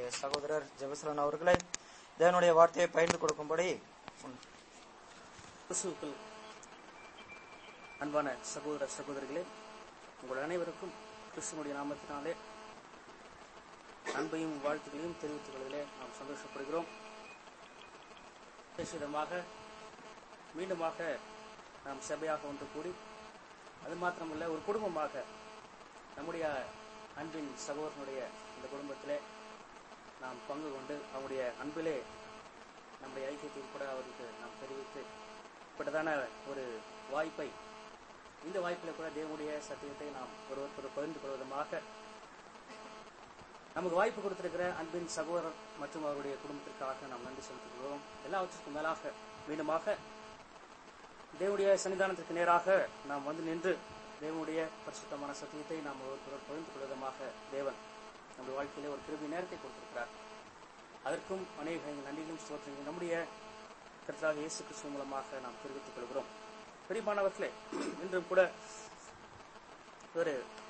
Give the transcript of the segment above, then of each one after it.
நம்முடைய சகோதரர் ஜெபசலன் அவர்களை தேவனுடைய வார்த்தையை பகிர்ந்து கொடுக்கும்படி கிறிஸ்துவுக்குள் அன்பான சகோதர சகோதரிகளே உங்கள் அனைவருக்கும் கிறிஸ்துவனுடைய நாமத்தினாலே அன்பையும் வாழ்த்துக்களையும் தெரிவித்துக் கொள்வதிலே நாம் சந்தோஷப்படுகிறோம் விசேஷமாக மீண்டுமாக நாம் சபையாக ஒன்று கூடி அது மாத்திரமல்ல ஒரு குடும்பமாக நம்முடைய அன்பின் சகோதரனுடைய இந்த குடும்பத்திலே நாம் பங்கு கொண்டு அவருடைய அன்பிலே நம்முடைய ஐக்கியத்தையும் கூட அவருக்கு நாம் தெரிவித்து இப்படிதான ஒரு வாய்ப்பை இந்த வாய்ப்பில் கூட தேவனுடைய சத்தியத்தை நாம் ஒருவருக்கொரு பகிர்ந்து கொள்வதமாக நமக்கு வாய்ப்பு கொடுத்திருக்கிற அன்பின் சகோதரர் மற்றும் அவருடைய குடும்பத்திற்காக நாம் நன்றி செலுத்துகிறோம் எல்லாவற்றுக்கும் மேலாக மீண்டுமாக தேவனுடைய சன்னிதானத்திற்கு நேராக நாம் வந்து நின்று தேவனுடைய பரிசுத்தமான சத்தியத்தை நாம் ஒருவருக்கொரு பகிர்ந்து கொள்வதமாக தேவன் நம்முடைய வாழ்க்கையிலே ஒரு கிருபி நேரத்தை கொடுத்திருக்கிறார் அதற்கும் அநேக நன்றிகளும் ஸ்தோத்திரங்களும் நம்முடைய கர்த்தராக இயேசு கிறிஸ்து மூலமாக நாம் தெரிவித்துக் கொள்கிறோம் பெரியமானவர்களே இன்றும் கூட ஒரு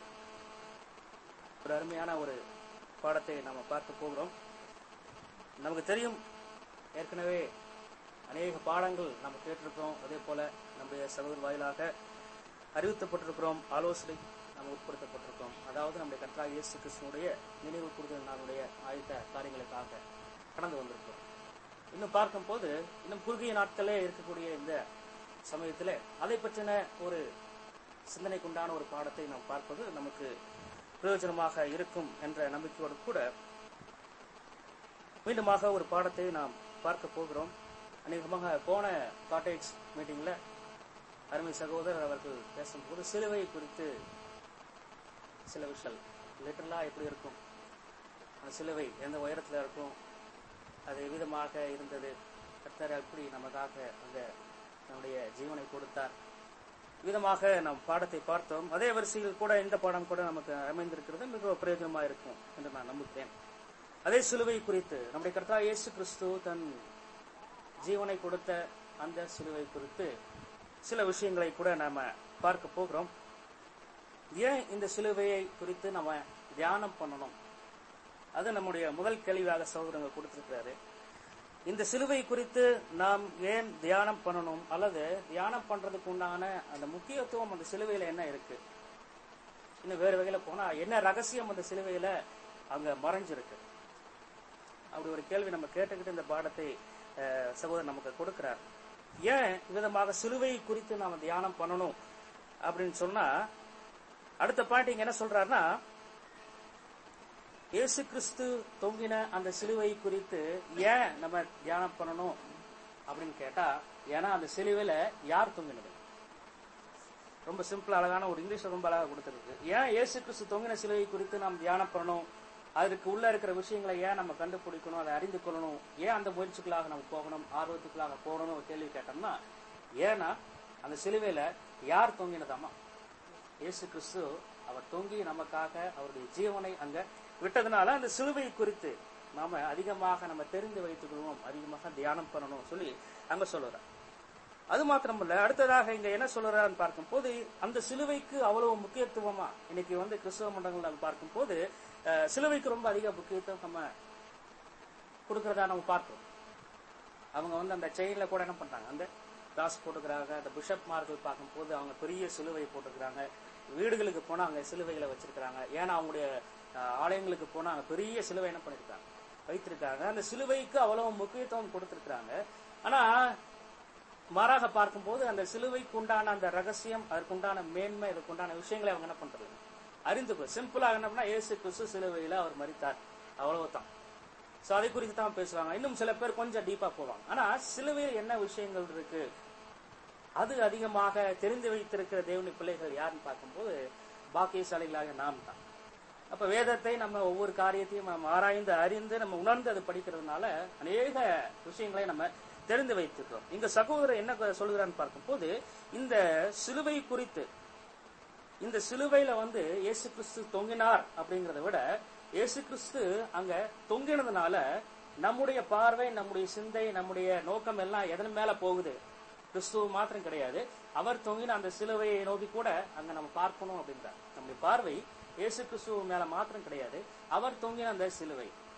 ஒரு அருமையான ஒரு பாடத்தை நாம் பார்க்க போகிறோம் நமக்கு தெரியும் ஏற்கனவே அநேக பாடங்கள் நம்ம கேட்டிருக்கிறோம் அதே போல நம்முடைய சகோதர வாயிலாக அறிவிக்கப்பட்டிருக்கிறோம் ஆலோசனை நாம் உட்படுத்தப்பட்டிருக்கிறோம் அதாவது நம்முடைய கர்த்தராக இயேசு கிறிஸ்துவனுடைய நினைவு கூறுதல் நாளுடைய ஆயத்த காரியங்களுக்காக கடந்து வந்திருக்கிறோம் இன்னும் பார்க்கும்போது இன்னும் குறுகிய நாட்களே இருக்கக்கூடிய இந்த சமயத்தில் அதை பற்றின ஒரு சிந்தனைக்குண்டான ஒரு பாடத்தை நாம் பார்ப்பது நமக்கு பிரயோஜனமாக இருக்கும் என்ற நம்பிக்கையோடு கூட மீண்டுமாக ஒரு பாடத்தை நாம் பார்க்க போகிறோம் அநேகமாக போன காட்டேஜ் மீட்டிங்ல அருமை சகோதரர் அவர்கள் பேசும்போது சிலுவை குறித்து சில விஷயம் லிட்டரலா எப்படி இருக்கும் அந்த சிலுவை எந்த உயரத்துல இருக்கும் அது விதமாக இருந்தது கர்த்தர் எப்படி நமக்காக அந்த நம்முடைய ஜீவனை கொடுத்தார் விதமாக நாம் பாடத்தை பார்த்தோம் அதே வரிசையில் கூட இந்த பாடம் கூட நமக்கு அமைந்திருக்கிறது மிக பிரயோஜனமா இருக்கும் என்று நான் நம்புகிறேன் அதே சிலுவை குறித்து நம்முடைய கர்த்தா இயேசு கிறிஸ்து தன் ஜீவனை கொடுத்த அந்த சிலுவை குறித்து சில விஷயங்களை கூட நாம பார்க்க போகிறோம் ஏன் இந்த சிலுவையை குறித்து நம்ம தியானம் பண்ணணும் அது நம்முடைய முதல் கேள்வியாக சகோதரங்க கொடுத்திருக்கிறாரு இந்த சிலுவை குறித்து நாம் ஏன் தியானம் பண்ணணும் அல்லது தியானம் பண்றதுக்கு உண்டான அந்த முக்கியத்துவம் அந்த சிலுவையில என்ன இருக்கு இன்னும் வேறு வகையில போனா என்ன ரகசியம் அந்த சிலுவையில அங்க மறைஞ்சிருக்கு அப்படி ஒரு கேள்வி நம்ம கேட்டுக்கிட்டு இந்த பாடத்தை அஹ், சகோதரர் நமக்கு கொடுக்கிறார் ஏன் விதமாக சிலுவை குறித்து நாம தியானம் பண்ணணும் அப்படின்னு சொன்னா அடுத்த பாயிண்ட் இங்க என்ன சொல்றாருன்னா இயேசு கிறிஸ்து தொங்கின அந்த சிலுவை குறித்து ஏன் நம்ம தியானம் பண்ணணும் அப்படின்னு கேட்டா ஏன்னா அந்த சிலுவையில யார் தொங்கினது ரொம்ப சிம்பிள் அழகான ஒரு இங்கிலீஷ் ரொம்ப அழகா கொடுத்துருக்கு ஏன் இயேசு கிறிஸ்து தொங்கின சிலுவை குறித்து நாம் தியானம் பண்ணணும் அதுக்கு உள்ள இருக்கிற விஷயங்களை ஏன் நம்ம கண்டுபிடிக்கணும் அதை அறிந்து கொள்ளணும் ஏன் அந்த முயற்சிகளாக நம்ம போகணும் ஆர்வத்துக்களாக போகணும்னு ஒரு கேள்வி கேட்டோம்னா ஏன்னா அந்த சிலுவையில யார் தொங்கினதாமா இயேசு கிறிஸ்து அவர் தொங்கி நமக்காக அவருடைய ஜீவனை அங்க விட்டதுனால அந்த சிலுவை குறித்து நாம அதிகமாக நம்ம தெரிந்து வைத்துக் கொள்வோம் அதிகமாக தியானம் பண்ணணும் சொல்லி அங்க சொல்லுறார் அது மாத்திரமல்ல அடுத்ததாக இங்க என்ன சொல்றான்னு பார்க்கும்போது அந்த சிலுவைக்கு அவ்வளவு முக்கியத்துவமா இன்னைக்கு வந்து கிறிஸ்தவ மண்டலங்கள் நம்ம பார்க்கும்போது அஹ், சிலுவைக்கு ரொம்ப அதிக முக்கியத்துவம் நம்ம கொடுக்கறதா நம்ம பார்க்கிறோம் அவங்க வந்து அந்த செயின்ல கூட என்ன பண்றாங்க அந்த காசு போட்டுக்கிறாங்க அந்த பிஷப் மார்கள் பார்க்கும்போது அவங்க பெரிய சிலுவை போட்டுக்கிறாங்க வீடுகளுக்கு போனா அங்க சிலுவைகளை வச்சிருக்கிறாங்க ஏன்னா அவங்களுடைய அஹ், ஆலயங்களுக்கு போனா அங்க பெரிய சிலுவை என்ன பண்ணிருக்காங்க வைத்திருக்காங்க அந்த சிலுவைக்கு அவ்வளவு முக்கியத்துவம் கொடுத்திருக்கிறாங்க ஆனா மாறாக பார்க்கும்போது அந்த சிலுவைக்கு உண்டான அந்த ரகசியம் அதற்குண்டான மேன்மை அதற்குண்டான விஷயங்களை அவங்க என்ன பண்றது அறிந்து கொள் சிம்பிளா என்ன பண்ணா இயேசு கிறிஸ்து சிலுவையில அவர் மரித்தார் அவ்வளவுதான் சோ அதை குறித்து தான் பேசுவாங்க இன்னும் சில பேர் கொஞ்சம் டீப்பா போவாங்க ஆனா சிலுவையில் என்ன விஷயங்கள் இருக்கு அது அதிகமாக தெரிந்து வைத்திருக்கிற தேவனி பிள்ளைகள் யாருன்னு பார்க்கும்போது பாக்கியசாலிகளாக நாம் தான் அப்ப வேதத்தை நம்ம ஒவ்வொரு காரியத்தையும் நம்ம ஆராய்ந்து அறிந்து நம்ம உணர்ந்து அதை படிக்கிறதுனால அநேக விஷயங்களை நம்ம தெரிந்து வைத்திருக்கிறோம் இங்க சகோதரர் என்ன சொல்கிறான்னு பார்க்கும்போது இந்த சிலுவை குறித்து இந்த சிலுவையில வந்து இயேசு கிறிஸ்து தொங்கினார் அப்படிங்கறத விட இயேசு கிறிஸ்து அங்க தொங்கினதுனால நம்முடைய பார்வை நம்முடைய சிந்தை நம்முடைய நோக்கம் எல்லாம் எதன் மேல போகுது கிறிஸ்துவ மாத்திரம் கிடையாது அவர் தொங்கின அந்த சிலுவையை நோக்கி கூட அங்க நம்ம பார்க்கணும் அப்படின்றார் நம்முடைய பார்வை இயேசு கிறிஸ்துவ மேல மாத்திரம் கிடையாது அவர் தொங்கின அந்த சிலுவை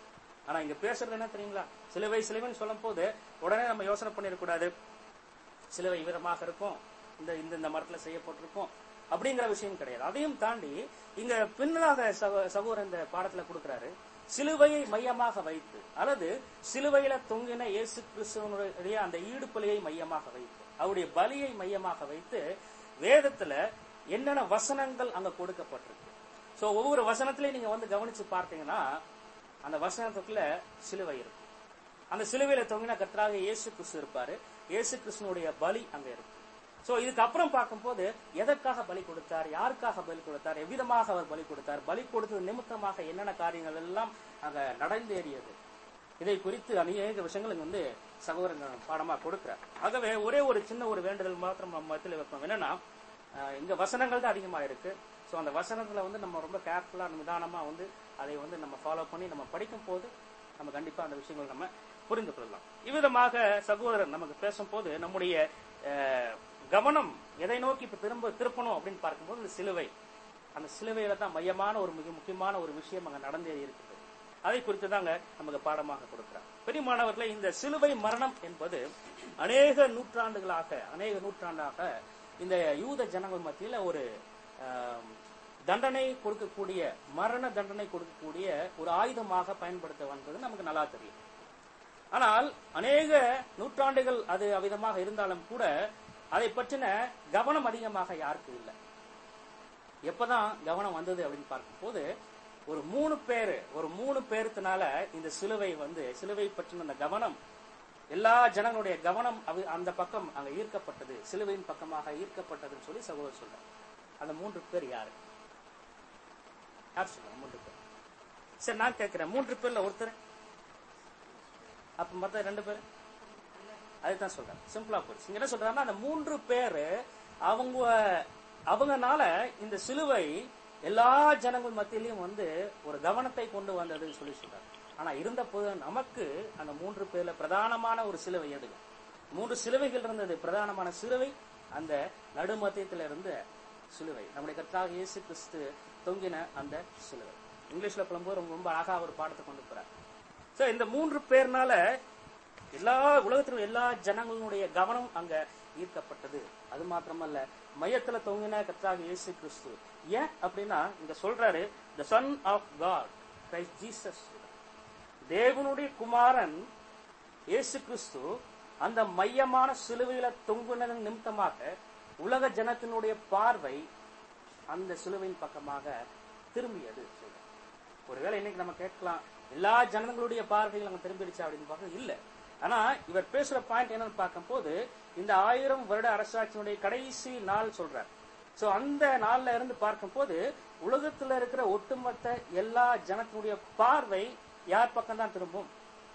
ஆனா இங்க பேசுறது என்ன தெரியுங்களா சிலுவை சிலுவைன்னு சொல்லும் போது உடனே நம்ம யோசனை பண்ணிடக்கூடாது சிலுவை விதமாக இருக்கும் இந்த இந்த இந்த மரத்துல செய்யப்பட்டிருக்கும் அப்படிங்கிற விஷயம் கிடையாது அதையும் தாண்டி இங்க பின்னதாக சகோ- சகோதரர் இந்த பாடத்துல கொடுக்கிறாரு சிலுவையை மையமாக வைத்து அல்லது சிலுவையில தொங்கின இயேசு கிறிஸ்துவனுடைய அந்த ஈடுபலியை மையமாக வைத்து அவருடைய பலியை மையமாக வைத்து வேதத்துல என்னென்ன வசனங்கள் அங்க கொடுக்கப்பட்டிருக்கு சோ ஒவ்வொரு வசனத்திலையும் நீங்க வந்து கவனிச்சு பார்த்தீங்கன்னா அந்த வசனத்துக்குள்ள சிலுவை இருக்கும் அந்த சிலுவையில தொங்கின கர்த்தராக இயேசு கிறிஸ்து இருப்பாரு இயேசு கிறிஸ்துனுடைய பலி அங்க இருக்கு சோ இதுக்கு அப்புறம் பார்க்கும்போது எதற்காக பலி கொடுத்தார் யாருக்காக பலி கொடுத்தார் எவ்விதமாக அவர் பலி கொடுத்தார் பலி கொடுத்தது நிமித்தமாக என்னென்ன காரியங்கள் எல்லாம் அங்க நடந்தேறியது இதை குறித்து அநேக விஷயங்கள் இங்க வந்து சகோதரங்க பாடமா கொடுக்கிறார் ஆகவே ஒரே ஒரு சின்ன ஒரு வேண்டுதல் மாத்திரம் நம்ம மத்தியில் வைப்போம் என்னன்னா அஹ், இங்க வசனங்கள் தான் அதிகமா இருக்கு சோ அந்த வசனத்துல வந்து நம்ம ரொம்ப கேர்ஃபுல்லா நிதானமா வந்து அதை வந்து நம்ம ஃபாலோ பண்ணி நம்ம படிக்கும் போது நம்ம கண்டிப்பா அந்த விஷயங்கள் நம்ம புரிந்து கொள்ளலாம் இவ்விதமாக சகோதரர் நமக்கு பேசும்போது நம்முடைய அஹ், கவனம் எதை நோக்கி இப்ப திரும்ப திருப்பணும் அப்படின்னு பார்க்கும்போது இந்த சிலுவை அந்த சிலுவையில தான் மையமான ஒரு மிக முக்கியமான ஒரு விஷயம் அங்க நடந்தேறி இருக்குது அதை குறித்து தாங்க நமக்கு பாடமாக கொடுக்கிறார் பெரியமானவர்களே இந்த சிலுவை மரணம் என்பது அநேக நூற்றாண்டுகளாக அநேக நூற்றாண்டாக இந்த யூத ஜனங்கள் மத்தியில ஒரு ஆம், தண்டனை கொடுக்கக்கூடிய மரண தண்டனை கொடுக்கக்கூடிய ஒரு ஆயுதமாக பயன்படுத்த வந்தது நமக்கு நல்லா தெரியும் ஆனால் அநேக நூற்றாண்டுகள் அது அவ்விதமாக இருந்தாலும் கூட அதை பற்றின கவனம் அதிகமாக யாருக்கு இல்லை எப்பதான் கவனம் வந்தது அப்படின்னு பார்க்கும்போது ஒரு மூணு பேரு ஒரு மூணு பேருக்குனால இந்த சிலுவை வந்து சிலுவை பற்றின அந்த கவனம் எல்லா ஜனங்களுடைய கவனம் அவி- அந்த பக்கம் அங்க ஈர்க்கப்பட்டது சிலுவையின் பக்கமாக ஈர்க்கப்பட்டதுன்னு சொல்லி சகோதரர் சொல்றார் அந்த மூன்று பேர் யாரு யார் சொல்றாங்க மூன்று பேர் சரி நான் கேட்கிறேன் மூன்று பேர்ல ஒருத்தர் அப்ப மத்த ரெண்டு பேர் அதுதான் சொல்றேன் சிம்பிளா போச்சு இங்க என்ன சொல்றாங்கன்னா அந்த மூன்று பேரு அவங்க அவங்கனால இந்த சிலுவை எல்லா ஜனங்கள் மத்தியிலையும் வந்து ஒரு கவனத்தை கொண்டு வந்ததுன்னு சொல்லி சொல்றாங்க ஆனா இருந்த போது நமக்கு அந்த மூன்று பேர்ல பிரதானமான ஒரு சிலுவை எது மூன்று சிலுவைகள் இருந்தது பிரதானமான சிலுவை அந்த நடுமத்தியத்துல இருந்த சிலுவை நம்முடைய கர்த்தராக இயேசு கிறிஸ்து தொங்கின அந்த சிலுவை இங்கிலீஷ்ல புலம்போது ரொம்ப ரொம்ப அழகா ஒரு பாடத்தை கொண்டு போறார் சோ இந்த மூன்று பேர்னால எல்லா உலகத்திலும் எல்லா ஜனங்களுடைய கவனம் அங்க ஈர்க்கப்பட்டது அது மாத்திரமல்ல மையத்துல தொங்கின கர்த்தராக இயேசு கிறிஸ்து ஏன் அப்படின்னா இங்க சொல்றாரு the son of God Christ Jesus தேவனுடைய குமாரன் இயேசு கிறிஸ்து அந்த மையமான சிலுவையில தொங்குனதன் நிமித்தமாக உலக ஜனத்தினுடைய பார்வை அந்த சிலுவையின் பக்கமாக திரும்பியது சொல்றார். ஒருவேளை இன்னைக்கு நம்ம கேட்கலாம் எல்லா ஜனங்களுடைய பார்வைகள் அங்க திரும்பிடுச்சா அப்படின்னு பார்க்க இல்ல ஆனா இவர் பேசுற பாயிண்ட் என்னன்னு பார்க்கும்போது இந்த ஆயிரம் வருட அரசாட்சியினுடைய கடைசி நாள் சொல்றார் சோ அந்த நாள்ல இருந்து பார்க்கும்போது உலகத்துல இருக்கிற ஒட்டுமொத்த எல்லா ஜனத்தினுடைய பார்வை யார் பக்கம் தான் திரும்பும்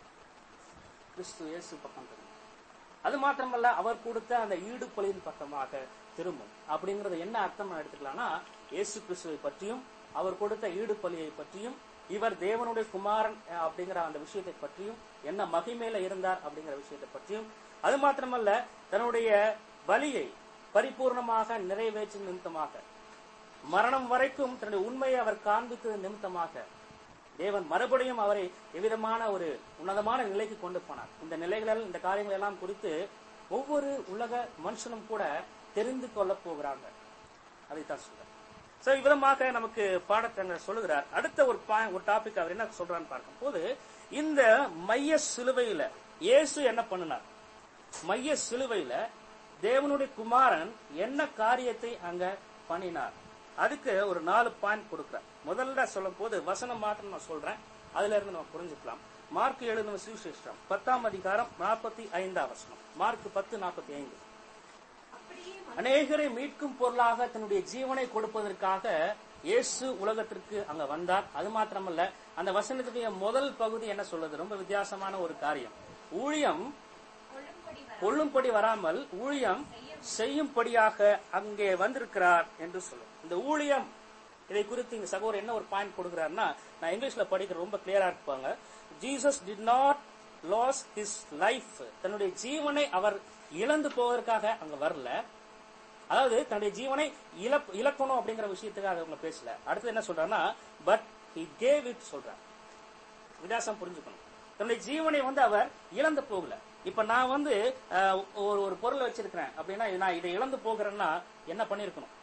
கிறிஸ்து இயேசு பக்கம் திரும்பும் அது மாத்திரமல்ல அவர் கொடுத்த அந்த ஈடுபலியின் பக்கமாக திரும்பும் அப்படிங்கறது என்ன அர்த்தம் எடுத்துக்கலாம்னா இயேசு கிறிஸ்துவை பற்றியும் அவர் கொடுத்த ஈடுபலியை பற்றியும் இவர் தேவனுடைய குமாரன் அஹ், அப்படிங்கிற அந்த விஷயத்தை பற்றியும் என்ன மகிமையில இருந்தார் அப்படிங்கிற விஷயத்தை பற்றியும் அது மாத்திரமல்ல தன்னுடைய பலியை பரிபூர்ணமாக நிறைவேற்றும் நிமித்தமாக மரணம் வரைக்கும் தன்னுடைய உண்மையை அவர் காண்பித்தது நிமித்தமாக தேவன் மறுபடியும் அவரை எவ்விதமான ஒரு உன்னதமான நிலைக்கு கொண்டு போனார் இந்த நிலைகள் இந்த காரியங்கள் எல்லாம் குறித்து ஒவ்வொரு உலக மனுஷனும் கூட தெரிந்து கொள்ள போகிறாங்க அதைத்தான் சொல்றார் சோ இவ்விதமாக நமக்கு பாடத்தை சொல்லுகிறார் அடுத்த ஒரு பா- ஒரு டாபிக் அவர் என்ன சொல்றான்னு பார்க்கும்போது இந்த மைய சிலுவையில இயேசு என்ன பண்ணினார் மைய சிலுவையில தேவனுடைய குமாரன் என்ன காரியத்தை அங்க பண்ணினார் அதுக்கு ஒரு நாலு பாயிண்ட் கொடுக்கிறார் முதல்ல சொல்லும் போது வசனம் மாத்திரம் நான் சொல்றேன் அதுல இருந்து நம்ம புரிஞ்சுக்கலாம் மார்க் எழுதின சுவிசேஷம் பத்தாம் அதிகாரம் நாற்பத்தி ஐந்தாம் வசனம் மார்க் பத்து நாற்பத்தி ஐந்து அப்படியே அநேகரை மீட்கும் பொருளாக தன்னுடைய ஜீவனை கொடுப்பதற்காக இயேசு உலகத்திற்கு அங்க வந்தார் அது மாத்திரமல்ல அந்த வசனத்துடைய முதல் பகுதி என்ன சொல்லுது ரொம்ப வித்தியாசமான ஒரு காரியம் ஊழியம் கொள்ளும்படி வர கொள்ளும்படி வராமல் ஊழியம் செய்யும்படியாக அங்கே வந்திருக்கிறார் என்று சொல்லும் இந்த ஊழியம் இதை குறித்து இங்க சகோதரர் என்ன ஒரு பாயிண்ட் கொடுக்கிறாருன்னா நான் இங்கிலீஷ்ல படிக்கிற ரொம்ப கிளியரா இருப்பாங்க Jesus did not lose his life தன்னுடைய ஜீவனை அவர் இழந்து போவதற்காக அங்க வரல அதாவது தன்னுடைய ஜீவனை இழப் இழக்கணும் அப்படிங்கிற விஷயத்துக்காக அவங்க பேசல அடுத்து என்ன சொல்றாருன்னா பட் he gave it சொல்றார் வித்தியாசம் புரிஞ்சுக்கணும் தன்னுடைய ஜீவனை வந்து அவர் இழந்து போகல இப்ப நான் வந்து அஹ், ஒரு ஒரு பொருளை வச்சிருக்கிறேன் அப்படின்னா நான் இதை இழந்து போகிறேன்னா என்ன பண்ணிருக்கணும்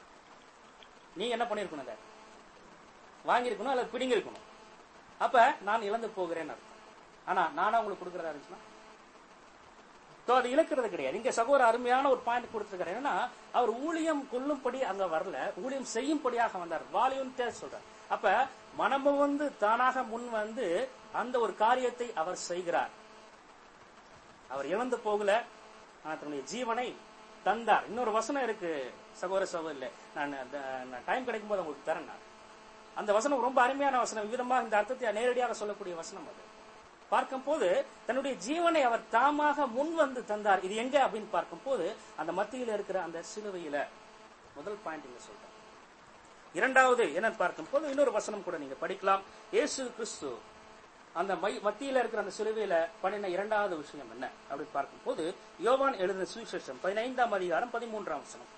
நீங்க என்ன பண்ணிருக்கணும் இதை வாங்கியிருக்கணும் அல்லது பிடிங்கிருக்கணும் அப்ப நான் இழந்து போகிறேன்னு அர்த்தம் ஆனா நானா உங்களுக்கு கொடுக்கறதா இருந்துச்சுன்னா So, அது இழக்கிறது கிடையாது இங்க சகோதர அருமையான ஒரு பாயிண்ட் கொடுத்திருக்காரு என்னன்னா அவர் ஊழியம் கொள்ளும்படி அங்க வரல ஊழியம் செய்யும்படியாக வந்தார் வாலியும் சொல்றார் அப்ப மனமு வந்து தானாக முன் வந்து அந்த ஒரு காரியத்தை அவர் செய்கிறார் அவர் இழந்து போகல ஆனா தன்னுடைய ஜீவனை தந்தார் இன்னொரு வசனம் இருக்கு சகோதர சகோதரில் நான் டைம் கிடைக்கும் போது உங்களுக்கு தரேன் நான் அந்த வசனம் ரொம்ப அருமையான வசனம் விதமாக இந்த அர்த்தத்தை நேரடியாக சொல்லக்கூடிய வசனம் அது பார்க்கும்போது தன்னுடைய ஜீவனை அவர் தாமாக முன் வந்து தந்தார் இது எங்க அப்படின்னு பார்க்கும்போது அந்த மத்தியில இருக்கிற அந்த சிலுவையில முதல் பாயிண்ட் இங்க சொல்றேன் இரண்டாவது என்ன பார்க்கும்போது இன்னொரு வசனம் கூட நீங்க படிக்கலாம் இயேசு கிறிஸ்து அந்த மை மத்தியில இருக்கிற அந்த சிலுவையில பண்ணின இரண்டாவது விஷயம் என்ன அப்படின்னு பார்க்கும்போது யோவான் எழுதின சுவிசேஷம் பதினைந்தாம் அதிகாரம் பதிமூன்றாம் வசனம்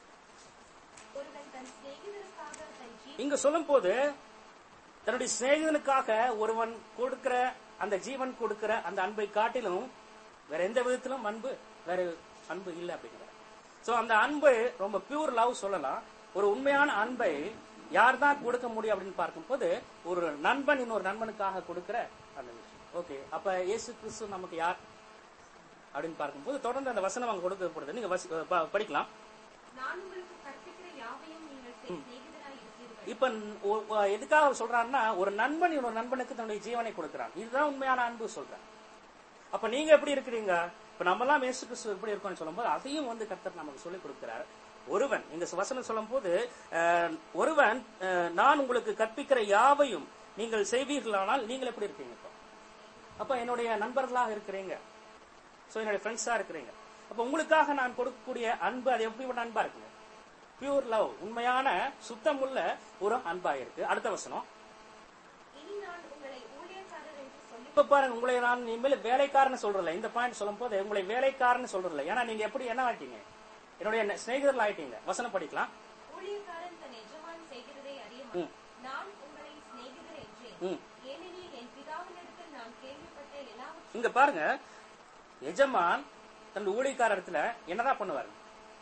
ஒருவன் தன் சிநேகிதருக்காக தன் ஜீவனை இங்க சொல்லும் போது தன்னுடைய சிநேகிதனுக்காக ஒருவன் கொடுக்கிற அந்த ஜீவன் கொடுக்கிற அந்த அன்பை காட்டிலும் வேற எந்த விதத்திலும் அன்பு வேற அன்பு இல்லை அப்படிங்கிற சோ அந்த அன்பு ரொம்ப பியூர் லவ் சொல்லலாம் ஒரு உண்மையான அன்பை யார் தான் கொடுக்க முடியும் அப்படின்னு பார்க்கும்போது ஒரு நண்பன் இன்னொரு நண்பனுக்காக கொடுக்கிற அந்த விஷயம் ஓகே அப்ப இயேசு கிறிஸ்து நமக்கு யார் அப்படின்னு பார்க்கும்போது தொடர்ந்து அந்த வசனம் அங்க கொடுக்கப்படுது நீங்க வசி- ப- படிக்கலாம் நான் உங்களுக்கு கற்பிக்கிற யாவையும் நீங்கள் செய் சிநேகிதராய் இருப்பீர்கள் இப்ப ஒ- ஒ- எதுக்காக சொல்றான்னா ஒரு நண்பன் இன்னொரு நண்பனுக்கு தன்னுடைய ஜீவனை கொடுக்கிறான் இதுதான் உண்மையான அன்பு சொல்றேன் அப்ப நீங்க எப்படி இருக்கிறீங்க இப்ப நம்ம எல்லாம் இயேசு கிறிஸ்து எப்படி இருக்கோம்னு சொல்லும்போது அதையும் வந்து கர்த்தர் நமக்கு சொல்லிக் கொடுக்கிறார் ஒருவன் இங்க வசனம் சொல்லும் போது ஒருவன் அஹ், நான் உங்களுக்கு கற்பிக்கிற யாவையும் நீங்கள் செய்வீர்களானால் நீங்கள் எப்படி இருக்கீங்க இப்போ அப்ப என்னுடைய நண்பர்களாக இருக்கிறீங்க சோ என்னுடைய ஃப்ரெண்ட்ஸா இருக்கிறீங்க அப்ப உங்களுக்காக நான் கொடுக்கக்கூடிய அன்பு அது எப்படி அன்பா இருக்குங்க பியூர் லவ் உண்மையான சுத்தமுள்ள ஒரு அன்பா இருக்கு அடுத்த வசனம் இனி நான் உங்களை ஊழியக்காரர் என்று சொல்லி இப்ப பாருங்க உங்களை நான் இனிமேல் வேலைக்காரன்னு சொல்றல இந்த பாயிண்ட் சொல்லும் போது உங்களை வேலைக்காரன்னு சொல்றல ஏன்னா நீங்க எப்படி என்ன ஆயிட்டீங்க என்னுடைய சிநேகிதர்கள் ஆயிட்டீங்க வசனம் படிக்கலாம் ஊழியக்காரன் தன் எஜமான் செய்கிறதை அறிய ம். நான் உங்களை சிநேகிதர் என்றேன் ம். ஏனெனில் என் பிதாவினிடத்தில் நான் கேள்விப்பட்ட எல்லாவற்றையும் இங்க பாருங்க எஜமான் தன் ஊழியக்கார இடத்துல என்னதான் பண்ணுவாரு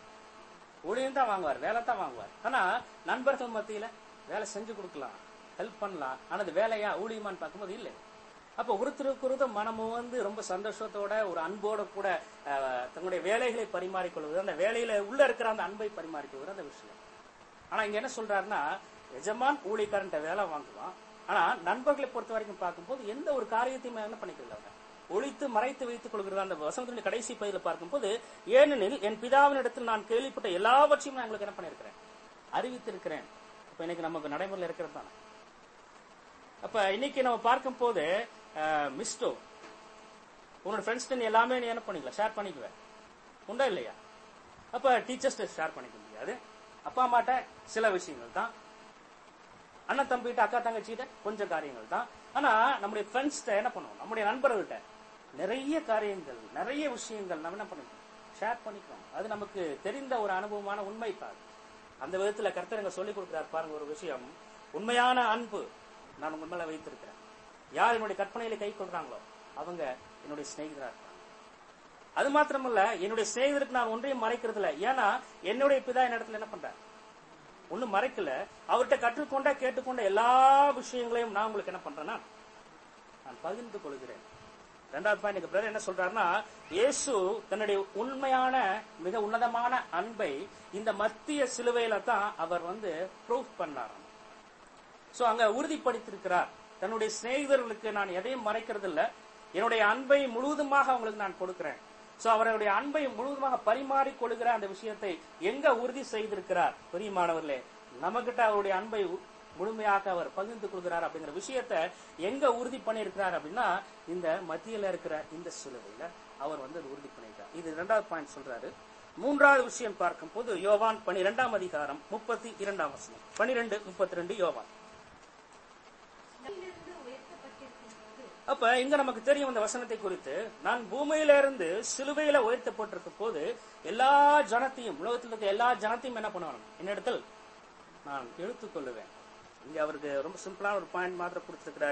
ஊழியம் தான் வாங்குவார் வேலை தான் வாங்குவார் ஆனா நண்பர்கள் மத்தியில வேலை செஞ்சு கொடுக்கலாம் ஹெல்ப் பண்ணலாம் ஆனா அது வேலையா ஊழியமான்னு பார்க்கும்போது இல்லை அப்ப ஒருத்தருக்கு ஒருத்தர் மனமும் வந்து ரொம்ப சந்தோஷத்தோட ஒரு அன்போட கூட அஹ், தங்களுடைய வேலைகளை பரிமாறிக்கொள்வது அந்த வேலையில உள்ள இருக்கிற அந்த அன்பை பரிமாறிக்கொள்வது அந்த விஷயம் ஆனா இங்க என்ன சொல்றாருன்னா எஜமான் ஊழியக்காரன்ட்ட வேலை வாங்குவான் ஆனா நண்பர்களை பொறுத்த வரைக்கும் பார்க்கும்போது எந்த ஒரு காரியத்தையும் என்ன பண்ணிக்கல அவங்க ஒழித்து மறைத்து வைத்துக் கொள்கிறது அந்த வசனத்தினுடைய கடைசி பகுதியில் பார்க்கும்போது ஏனெனில் என் பிதாவினிடத்தில் நான் கேள்விப்பட்ட எல்லாவற்றையும் நான் உங்களுக்கு என்ன பண்ணிருக்கிறேன் அறிவித்திருக்கிறேன் இப்ப இன்னைக்கு நமக்கு நடைமுறையில் இருக்கிறது தானே அப்ப இன்னைக்கு நம்ம பார்க்கும் போது மிஸ்டோ உன்னோட ஃப்ரெண்ட்ஸ் நீ எல்லாமே நீ என்ன பண்ணிக்கலாம் ஷேர் பண்ணிக்குவேன் உண்டா இல்லையா அப்ப டீச்சர்ஸ் ஷேர் பண்ணிக்க முடியாது அப்பா அம்மாட்ட சில விஷயங்கள் தான் அண்ணன் தம்பிகிட்ட அக்கா தங்கச்சிகிட்ட கொஞ்சம் காரியங்கள் தான் ஆனா நம்முடைய ஃப்ரெண்ட்ஸ்ட என்ன பண்ணுவோம் நம்முடைய நண்பர்கள்ட்ட நிறைய காரியங்கள் நிறைய விஷயங்கள் நம்ம என்ன பண்ணிக்கணும் ஷேர் பண்ணிக்கிறோம் அது நமக்கு தெரிந்த ஒரு அனுபவமான உண்மை தான் அந்த விதத்துல கர்த்தருங்க சொல்லிக் கொடுக்கிறார் பாருங்க ஒரு விஷயம் உண்மையான அன்பு நான் உங்க மேல வைத்திருக்கிறேன் யார் என்னுடைய கற்பனையில கை கொள்றாங்களோ அவங்க என்னுடைய சிநேகிதரா இருப்பாங்க அது மாத்திரமல்ல என்னுடைய சிநேகிதருக்கு நான் ஒன்றையும் மறைக்கிறது இல்ல ஏன்னா என்னுடைய பிதா என்ன இடத்துல என்ன பண்றார் ஒண்ணும் மறைக்கல அவர்கிட்ட கற்றுக்கொண்ட கேட்டுக்கொண்ட எல்லா விஷயங்களையும் நான் உங்களுக்கு என்ன பண்றேன்னா நான் பகிர்ந்து கொள்கிறேன் ரெண்டாவது பாயிண்ட் பிரதர் என்ன சொல்றாருன்னா இயேசு தன்னுடைய உண்மையான மிக உன்னதமான அன்பை இந்த மத்திய சிலுவையில தான் அவர் வந்து ப்ரூஃப் பண்ணாராம் சோ அங்க உறுதிப்படுத்திருக்கிறார் தன்னுடைய சிநேகிதர்களுக்கு நான் எதையும் மறைக்கிறது இல்ல என்னுடைய அன்பை முழுவதுமாக அவங்களுக்கு நான் கொடுக்கிறேன் சோ அவருடைய அன்பை முழுவதுமாக பரிமாறிக் கொள்கிற அந்த விஷயத்தை எங்க உறுதி செய்திருக்கிறார் பெரியமானவர்களே நம்மகிட்ட அவருடைய அன்பை உ- முழுமையாக அவர் பகிர்ந்து கொள்கிறார் அப்படிங்கிற விஷயத்த எங்க உறுதி பண்ணியிருக்கிறார் அப்படின்னா இந்த மத்தியில இருக்கிற இந்த சிலுவையில அவர் வந்து அது உறுதி பண்ணியிருக்கார் இது இரண்டாவது பாயிண்ட் சொல்றாரு மூன்றாவது விஷயம் பார்க்கும் போது யோவான் பனிரெண்டாம் அதிகாரம் முப்பத்தி இரண்டாம் வசனம் பனிரெண்டு முப்பத்தி ரெண்டு யோவான் நன்மையிலிருந்து உயர்த்தப்பட்டிருக்கும் போது அப்ப இங்க நமக்கு தெரியும் இந்த வசனத்தை குறித்து நான் பூமியில இருந்து சிலுவையில உயர்த்தப்பட்டிருக்க போது எல்லா ஜனத்தையும் உலகத்தில் இருக்க எல்லா ஜனத்தையும் என்ன பண்ணுவாங்க என்னிடத்தில் நான் எடுத்துக்கொள்ளுவேன் இங்க அவருக்கு ரொம்ப சிம்பிளான ஒரு பாயிண்ட் மாத்திரம் கொடுத்திருக்கிறாரு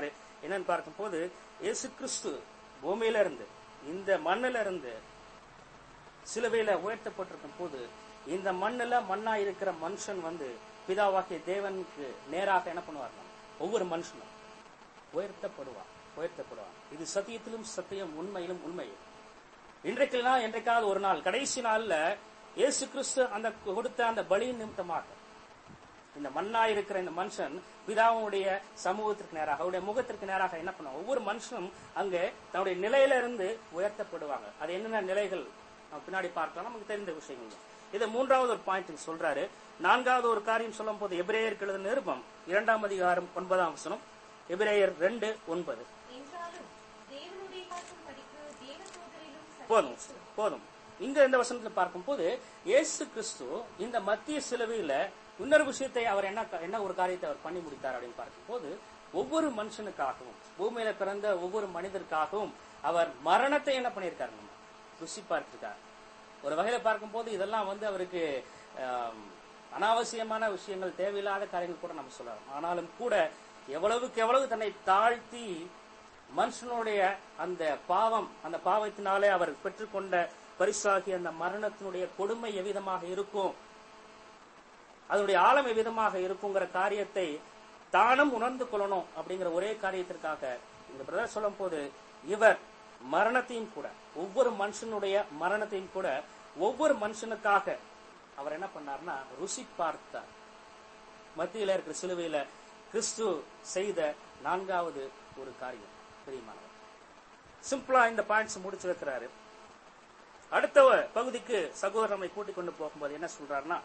என்னன்னு பார்க்கும்போது இயேசு கிறிஸ்து பூமியில இருந்து இந்த மண்ணில இருந்து சிலுவையில உயர்த்தப்பட்டிருக்கும் போது இந்த மண்ணுல மண்ணா இருக்கிற மனுஷன் வந்து பிதாவாகிய தேவனுக்கு நேராக என்ன பண்ணுவார் ஒவ்வொரு மனுஷனும் உயர்த்தப்படுவான் உயர்த்தப்படுவான் இது சத்தியத்திலும் சத்தியம் உண்மையிலும் உண்மை இன்றைக்கெல்லாம் என்றைக்காவது ஒரு நாள் கடைசி நாள்ல இயேசு கிறிஸ்து அந்த கொடுத்த அந்த பலியின் நிமித்தமாக இந்த மண்ணா இருக்கிற இந்த மனுஷன் பிதாவுடைய சமூகத்திற்கு நேராக அவருடைய முகத்திற்கு நேராக என்ன பண்ணுவாங்க ஒவ்வொரு மனுஷனும் அங்கே தன்னுடைய நிலையில இருந்து உயர்த்தப்படுவாங்க அது என்னென்ன நிலைகள் நம்ம பின்னாடி பார்க்கலாம் நமக்கு தெரிந்த விஷயங்கள் தான். இது மூன்றாவது ஒரு பாயிண்ட் சொல்றாரு நான்காவது ஒரு காரியம் சொல்லும் போது எபிரேயருக்கு எழுதின நிருபம் இரண்டாம் அதிகாரம் ஒன்பதாம் வசனம் எபிரேயர் ரெண்டு ஒன்பது என்றாலும் தேவனுடைய காட்டும் படிக்கு தேவ சோதரிலும் போதும் போதும் இங்க இந்த வசனத்துல பார்க்கும்போது இயேசு கிறிஸ்து இந்த மத்திய சிலுவையில இன்னொரு விஷயத்தை அவர் என்ன என்ன ஒரு காரியத்தை அவர் பண்ணி முடித்தார் அப்படின்னு பார்க்கும்போது ஒவ்வொரு மனுஷனுக்காகவும் பூமியில பிறந்த ஒவ்வொரு மனிதருக்காகவும் அவர் மரணத்தை என்ன பண்ணியிருக்காரு நம்ம ருசி பார்த்திருக்கார் ஒரு வகையில பார்க்கும்போது இதெல்லாம் வந்து அவருக்கு ஆம், அனாவசியமான விஷயங்கள் தேவையில்லாத காரியங்கள் கூட நம்ம சொல்லலாம் ஆனாலும் கூட எவ்வளவுக்கு எவ்வளவு தன்னை தாழ்த்தி மனுஷனுடைய அந்த பாவம் அந்த பாவத்தினாலே அவர் பெற்றுக்கொண்ட பரிசாகி அந்த மரணத்தினுடைய கொடுமை எவ்விதமாக இருக்கும் அதனுடைய ஆழம் எவ்விதமாக இருக்குங்கிற காரியத்தை தானும் உணர்ந்து கொள்ளணும் அப்படிங்கிற ஒரே காரியத்திற்காக இந்த பிரதர் சொல்லும் போது இவர் மரணத்தையும் கூட ஒவ்வொரு மனுஷனுடைய மரணத்தையும் கூட ஒவ்வொரு மனுஷனுக்காக அவர் என்ன பண்ணார்னா ருசி பார்த்தார் மத்தியில இருக்கிற சிலுவையில கிறிஸ்து செய்த நான்காவது ஒரு காரியம் பிரியமானவர் சிம்பிளா இந்த பாயிண்ட்ஸ் முடிச்சு வைக்கிறாரு அடுத்த பகுதிக்கு சகோதரர் நம்மை கூட்டிக் கொண்டு போகும்போது என்ன சொல்றாருன்னா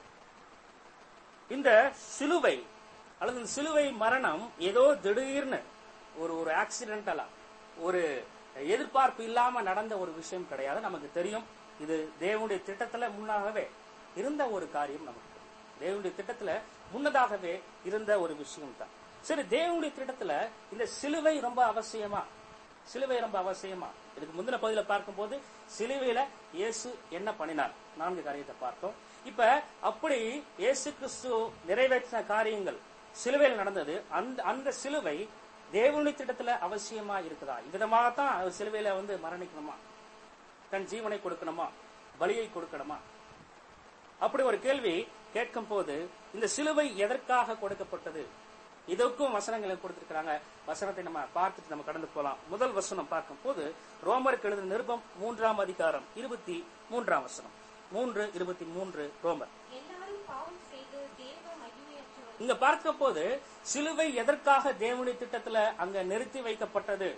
இந்த சிலுவை அல்லது இந்த சிலுவை மரணம் ஏதோ திடீர்னு ஒரு ஒரு ஆக்சிடென்டலா ஒரு எதிர்பார்ப்பு இல்லாம நடந்த ஒரு விஷயம் கிடையாது நமக்கு தெரியும் இது தேவனுடைய திட்டத்துல முன்னாகவே இருந்த ஒரு காரியம் நமக்கு தெரியும். தேவனுடைய திட்டத்துல முன்னதாகவே இருந்த ஒரு விஷயம் தான் சரி தேவனுடைய திட்டத்துல இந்த சிலுவை ரொம்ப அவசியமா சிலுவை ரொம்ப அவசியமா இதுக்கு முந்தின பகுதியில பார்க்கும்போது சிலுவையில இயேசு என்ன பண்ணினார் நான்கு காரியத்தை பார்த்தோம் இப்ப அப்படி இயேசு கிறிஸ்து நிறைவேற்றின காரியங்கள் சிலுவையில் நடந்தது அந்த அந்த சிலுவை தேவனுடைய திட்டத்துல அவசியமா இருக்குதா இவ்விதமாகத்தான் அவர் சிலுவையில வந்து மரணிக்கணுமா தன் ஜீவனை கொடுக்கணுமா பலியை கொடுக்கணுமா அப்படி ஒரு கேள்வி கேட்கும் போது இந்த சிலுவை எதற்காக கொடுக்கப்பட்டது இதற்கும் வசனங்களை கொடுத்திருக்கிறாங்க வசனத்தை நம்ம பார்த்துட்டு நம்ம கடந்து போலாம் முதல் வசனம் பார்க்கும் போது ரோமருக்கு எழுதின நிருபம் மூன்றாம் அதிகாரம் இருபத்தி மூன்றாம் வசனம் மூன்று இருபத்தி மூன்று ரோமர் எல்லாரும் பாவம் செய்து தேவ மகிமையற்றவர்கள் இங்க பார்க்கும் போது சிலுவை எதற்காக தேவனுடைய திட்டத்துல அங்க நிறுத்தி வைக்கப்பட்டது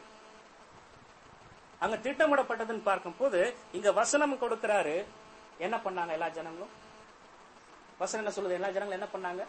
அங்க திட்டமிடப்பட்டதுன்னு பார்க்கும் போது இங்க வசனம் கொடுக்கிறாரு என்ன பண்ணாங்க எல்லா ஜனங்களும் வசனம் என்ன சொல்லுது எல்லா ஜனங்களும் என்ன பண்ணாங்க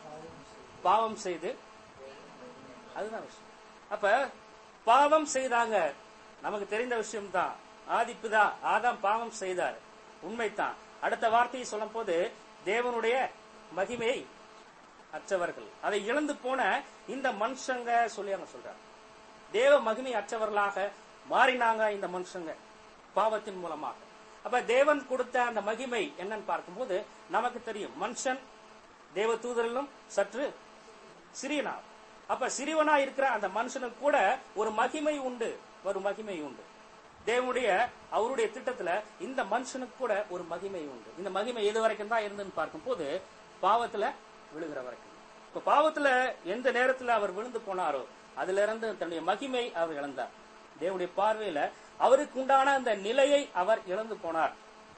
பாவம் செய்து அதுதான் விஷயம் அப்ப பாவம் செய்தாங்க நமக்கு தெரிந்த விஷயம் தான் ஆதிப்புதா ஆதாம் பாவம் செய்தார் உண்மைதான் அடுத்த வார்த்தையை சொல்லும் போது தேவனுடைய மகிமையை அற்றவர்கள் அதை இழந்து போன இந்த மனுஷங்க சொல்லி அவங்க சொல்றாங்க தேவ மகிமை அற்றவர்களாக மாறினாங்க இந்த மனுஷங்க பாவத்தின் மூலமாக அப்ப தேவன் கொடுத்த அந்த மகிமை என்னன்னு பார்க்கும்போது நமக்கு தெரியும் மனுஷன் தேவ தூதரிலும் சற்று சிறியனா அப்ப சிறியவனா இருக்கிற அந்த மனுஷனுக்கு கூட ஒரு மகிமை உண்டு ஒரு மகிமை உண்டு தேவனுடைய அவருடைய திட்டத்துல இந்த மனுஷனுக்கு கூட ஒரு மகிமை உண்டு இந்த மகிமை எது வரைக்கும் தான் இருந்துன்னு பார்க்கும்போது பாவத்துல விழுகிற வரைக்கும் இப்ப பாவத்துல எந்த நேரத்துல அவர் விழுந்து போனாரோ அதுல இருந்து தன்னுடைய மகிமை அவர் இழந்தார் தேவனுடைய பார்வையில அவருக்கு உண்டான அந்த நிலையை அவர் இழந்து போனார்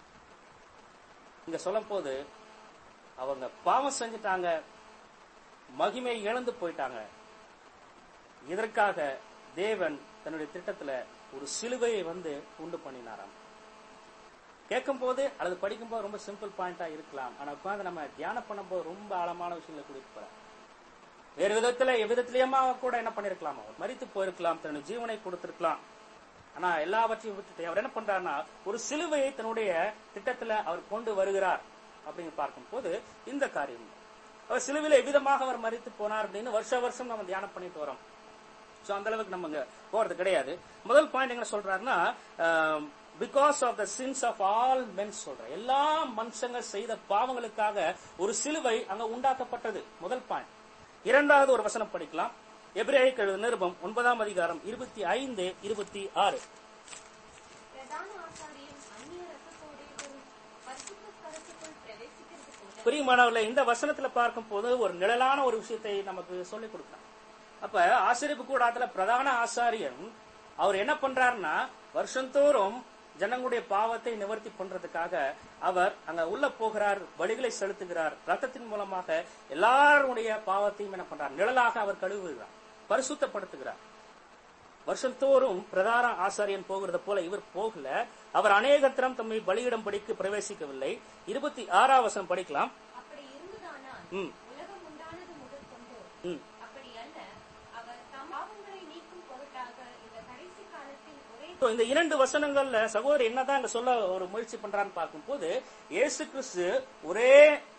இங்க சொல்லும் போது அவங்க பாவம் செஞ்சுட்டாங்க மகிமை இழந்து போயிட்டாங்க இதற்காக தேவன் தன்னுடைய திட்டத்துல ஒரு சிலுவையை வந்து உண்டு பண்ணினாராம் கேட்கும் போது அல்லது படிக்கும் போது ரொம்ப சிம்பிள் பாயிண்டா இருக்கலாம் ஆனா உட்கார்ந்து நம்ம தியானம் பண்ணும்போது ரொம்ப ஆழமான விஷயங்களை கூட்டிட்டு போறார் வேறு விதத்துல எவ்விதத்திலயுமா கூட என்ன பண்ணிருக்கலாம் அவர் மறித்து போயிருக்கலாம் தன்னுடைய ஜீவனை கொடுத்திருக்கலாம் ஆனா எல்லாவற்றையும் விட்டுட்டு அவர் என்ன பண்றாருன்னா ஒரு சிலுவையை தன்னுடைய திட்டத்துல அவர் கொண்டு வருகிறார் அப்படின்னு பார்க்கும்போது இந்த காரியம் அவர் சிலுவையில எவ்விதமாக அவர் மறித்து போனார் அப்படின்னு வருஷ வருஷம் நம்ம தியானம் பண்ணிட்டு வரோம் சோ அந்த அளவுக்கு நம்ம இங்க போறது கிடையாது முதல் பாயிண்ட் என்ன சொல்றாருன்னா because of the sins of all men சொல்ற எல்லா மனுஷங்க செய்த பாவங்களுக்காக ஒரு சிலுவை அங்க உண்டாக்கப்பட்டது முதல் பாயிண்ட் இரண்டாவது ஒரு வசனம் படிக்கலாம் எபிரேயருக்கு எழுதின நிருபம் ஒன்பதாம் அதிகாரம் இருபத்தி ஐந்து இருபத்தி ஆறு பிரதான ஆசாரியும் அந்நிய ரசத்தோடே ஒரு பரிசுத்த ஸ்தலத்துக்குள் பிரவேசிக்கிறது போல பிரியமானவர்களை இந்த வசனத்துல பார்க்கும் போது ஒரு நிழலான ஒரு விஷயத்தை நமக்கு சொல்லிக் கொடுக்கிறார் அப்ப ஆசிரியப்பு கூடாத்துல பிரதான ஆசாரியன் அவர் என்ன பண்றாருன்னா வருஷந்தோறும் ஜனங்களுடைய பாவத்தை நிவர்த்தி பண்றதுக்காக அவர் அங்க உள்ள போகிறார் பலிகளை செலுத்துகிறார் ரத்தத்தின் மூலமாக எல்லாருடைய பாவத்தையும் என்ன பண்றார் நிழலாக அவர் கழுவுகிறார் பரிசுத்தப்படுத்துகிறார் வருஷந்தோறும் பிரதான ஆசாரியன் போகிறது போல இவர் போகல அவர் அநேகத்திரம் தம்மை பலியிடம் படிக்க பிரவேசிக்கவில்லை இருபத்தி ஆறாம் வசனம் படிக்கலாம் அப்படி இருந்ததானால் ம். உலகம் உண்டானது முதல் கொண்டு ம். அப்படி அல்ல அவர் தம் பாவங்களை நீக்கும் பொருட்டாக இந்த கடைசி காலத்தில் ஒரே So, இந்த இரண்டு வசனங்கள்ல சகோதரி என்னதான் இங்க சொல்ல ஒரு முயற்சி பண்றான்னு பார்க்கும்போது இயேசு கிறிஸ்து ஒரே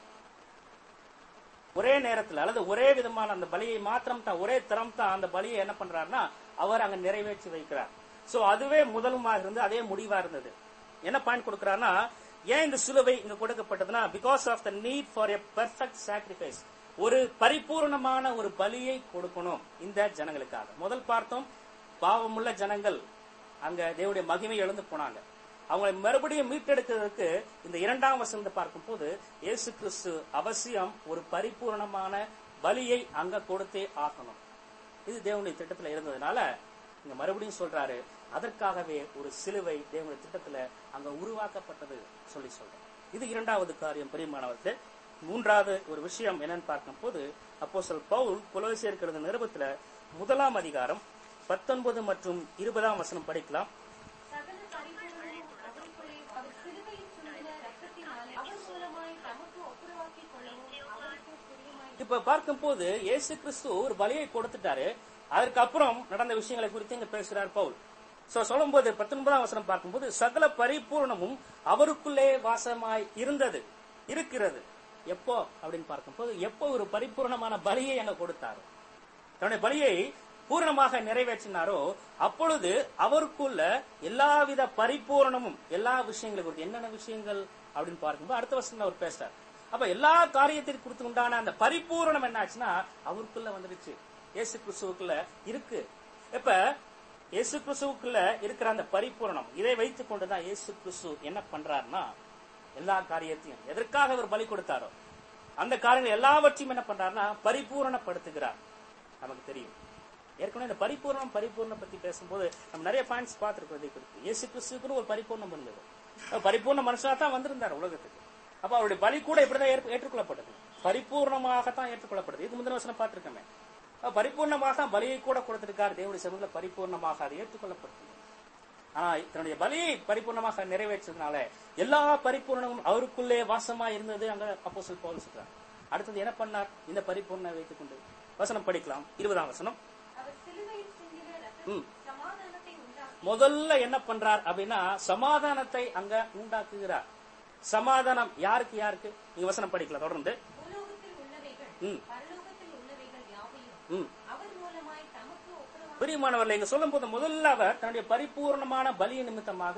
ஒரே நேரத்துல அல்லது ஒரே விதமான அந்த பலியை மாத்திரம் தான் ஒரே தரம் தான் அந்த பலியை என்ன பண்றாருன்னா அவர் அங்க நிறைவேற்றி வைக்கிறார் சோ அதுவே முதலுமாக இருந்து அதே முடிவா இருந்தது என்ன பாயிண்ட் கொடுக்கறாருன்னா ஏன் இந்த சிலுவை இங்க கொடுக்கப்பட்டதுன்னா because of the need for a perfect sacrifice ஒரு பரிபூர்ணமான ஒரு பலியை கொடுக்கணும் இந்த ஜனங்களுக்காக முதல் பார்த்தோம் பாவமுள்ள ஜனங்கள் அங்க தேவனுடைய மகிமை எழுந்து போனாங்க அவங்களை மறுபடியும் மீட்டெடுக்கிறதுக்கு இந்த இரண்டாம் வசனத்தை பார்க்கும்போது இயேசு கிறிஸ்து அவசியம் ஒரு பரிபூர்ணமான பலியை அங்க கொடுத்தே ஆகணும் இது தேவனுடைய திட்டத்துல இருந்ததுனால இங்க மறுபடியும் சொல்றாரு அதற்காகவே ஒரு சிலுவை தேவனுடைய திட்டத்துல அங்க உருவாக்கப்பட்டது சொல்லி சொல்றேன் இது இரண்டாவது காரியம் பிரியமானவர்களே மூன்றாவது ஒரு விஷயம் என்னன்னு பார்க்கும்போது அப்போஸ்தலர் பவுல் கொலோசியருக்கு எழுதின நிருபத்துல முதலாம் அதிகாரம் பத்தொன்பது மற்றும் இருபதாம் வசனம் படிக்கலாம் சகல பரிபூரணமும் அவருக்குள்ளே அவர் சிலுவையில் சிந்தின ரத்தத்தினாலே அவர் மூலமாய் தமக்கு ஒப்புரவாக்கிக் கொள்ளவும் அவருக்கு பிரியமாய் இப்ப பார்க்கும்போது இயேசு கிறிஸ்து ஒரு பலியை கொடுத்துட்டாரு அதற்கப்புறம் நடந்த விஷயங்களை குறித்து இங்க பேசுறார் பவுல் சோ சொல்லும்போது பத்தொன்பதாம் வசனம் பார்க்கும்போது சகல பரிபூர்ணமும் அவருக்குள்ளே வாசமாய் இருந்தது இருக்கிறது எப்போ அப்படின்னு பார்க்கும்போது எப்போ ஒரு பரிபூர்ணமான பலியை அங்க கொடுத்தாரு தன்னுடைய பலியை பூர்ணமாக நிறைவேற்றினாரோ அப்பொழுது அவருக்குள்ள எல்லாவித பரிபூரணமும் எல்லா விஷயங்களை குறித்து என்னென்ன விஷயங்கள் அப்படின்னு பார்க்கும்போது அடுத்த வருஷம் அவர் பேசுறார் அப்ப எல்லா காரியத்திற்கு குறித்து உண்டான அந்த பரிபூரணம் என்னாச்சுன்னா அவருக்குள்ள வந்துடுச்சு இயேசு கிறிஸ்துவுக்குள்ள இருக்கு இப்ப இயேசு கிறிஸ்துவுக்குள்ள இருக்கிற அந்த பரிபூரணம் இதை வைத்துக் கொண்டுதான் இயேசு கிறிஸ்து என்ன பண்றாருன்னா எல்லா காரியத்தையும் எதற்காக அவர் பலி கொடுத்தாரோ அந்த காரியங்கள் எல்லாவற்றையும் என்ன பண்றாருன்னா பரிபூரணப்படுத்துகிறார் நமக்கு தெரியும் ஏற்கனவே இந்த பரிபூர்ணம் பரிபூர்ணம் பத்தி பேசும்போது நம்ம நிறைய பாயிண்ட்ஸ் பார்த்திருக்கோம் இதை குறித்து இயேசு கிறிஸ்துக்குன்னு ஒரு பரிபூர்ணம் இருந்தது அவர் பரிபூர்ண மனுஷனா தான் வந்திருந்தார் உலகத்துக்கு அப்ப அவருடைய பலி கூட இப்படிதான் ஏற்று- ஏற்றுக்கொள்ளப்பட்டது பரிபூர்ணமாகத்தான் ஏற்றுக்கொள்ளப்பட்டது இது முந்தின வசனம் பார்த்திருக்கோமே அப்ப பரிபூர்ணமாக தான் பலியை கூட கொடுத்திருக்கார் தேவனுடைய சமூகத்தில் பரிபூர்ணமாக அது ஏற்றுக்கொள்ளப்பட்டது ஆனா தன்னுடைய பலியை பரிபூர்ணமாக நிறைவேற்றதுனால எல்லா பரிபூர்ணமும் அவருக்குள்ளே வாசமா இருந்தது அங்க அப்போஸ்தலர் பவுல் சொல்றார் அடுத்தது என்ன பண்ணார் இந்த பரிபூர்ண வைத்துக் கொண்டு வசனம் படிக்கலாம் இருபதாம் வசனம் அவர் சிலுவையில் சிந்தின ம். ரத்தம் சமாதானத்தை உண்டாக்கி முதல்ல என்ன பண்றார் அப்படின்னா சமாதானத்தை அங்க உண்டாக்குகிறார் சமாதானம் யாருக்கு யாருக்கு நீங்க வசனம் படிக்கலாம் தொடர்ந்து பூலோகத்தில் உள்ளவைகள் ம். பரலோகத்தில் உள்ளவைகள் யாவையும் ம். அவர் மூலமாய் தமக்கு ஒப்புரவாக பிரியமானவர்களை இங்க சொல்லும் போது முதல்ல அவர் தன்னுடைய பரிபூர்ணமான பலி நிமித்தமாக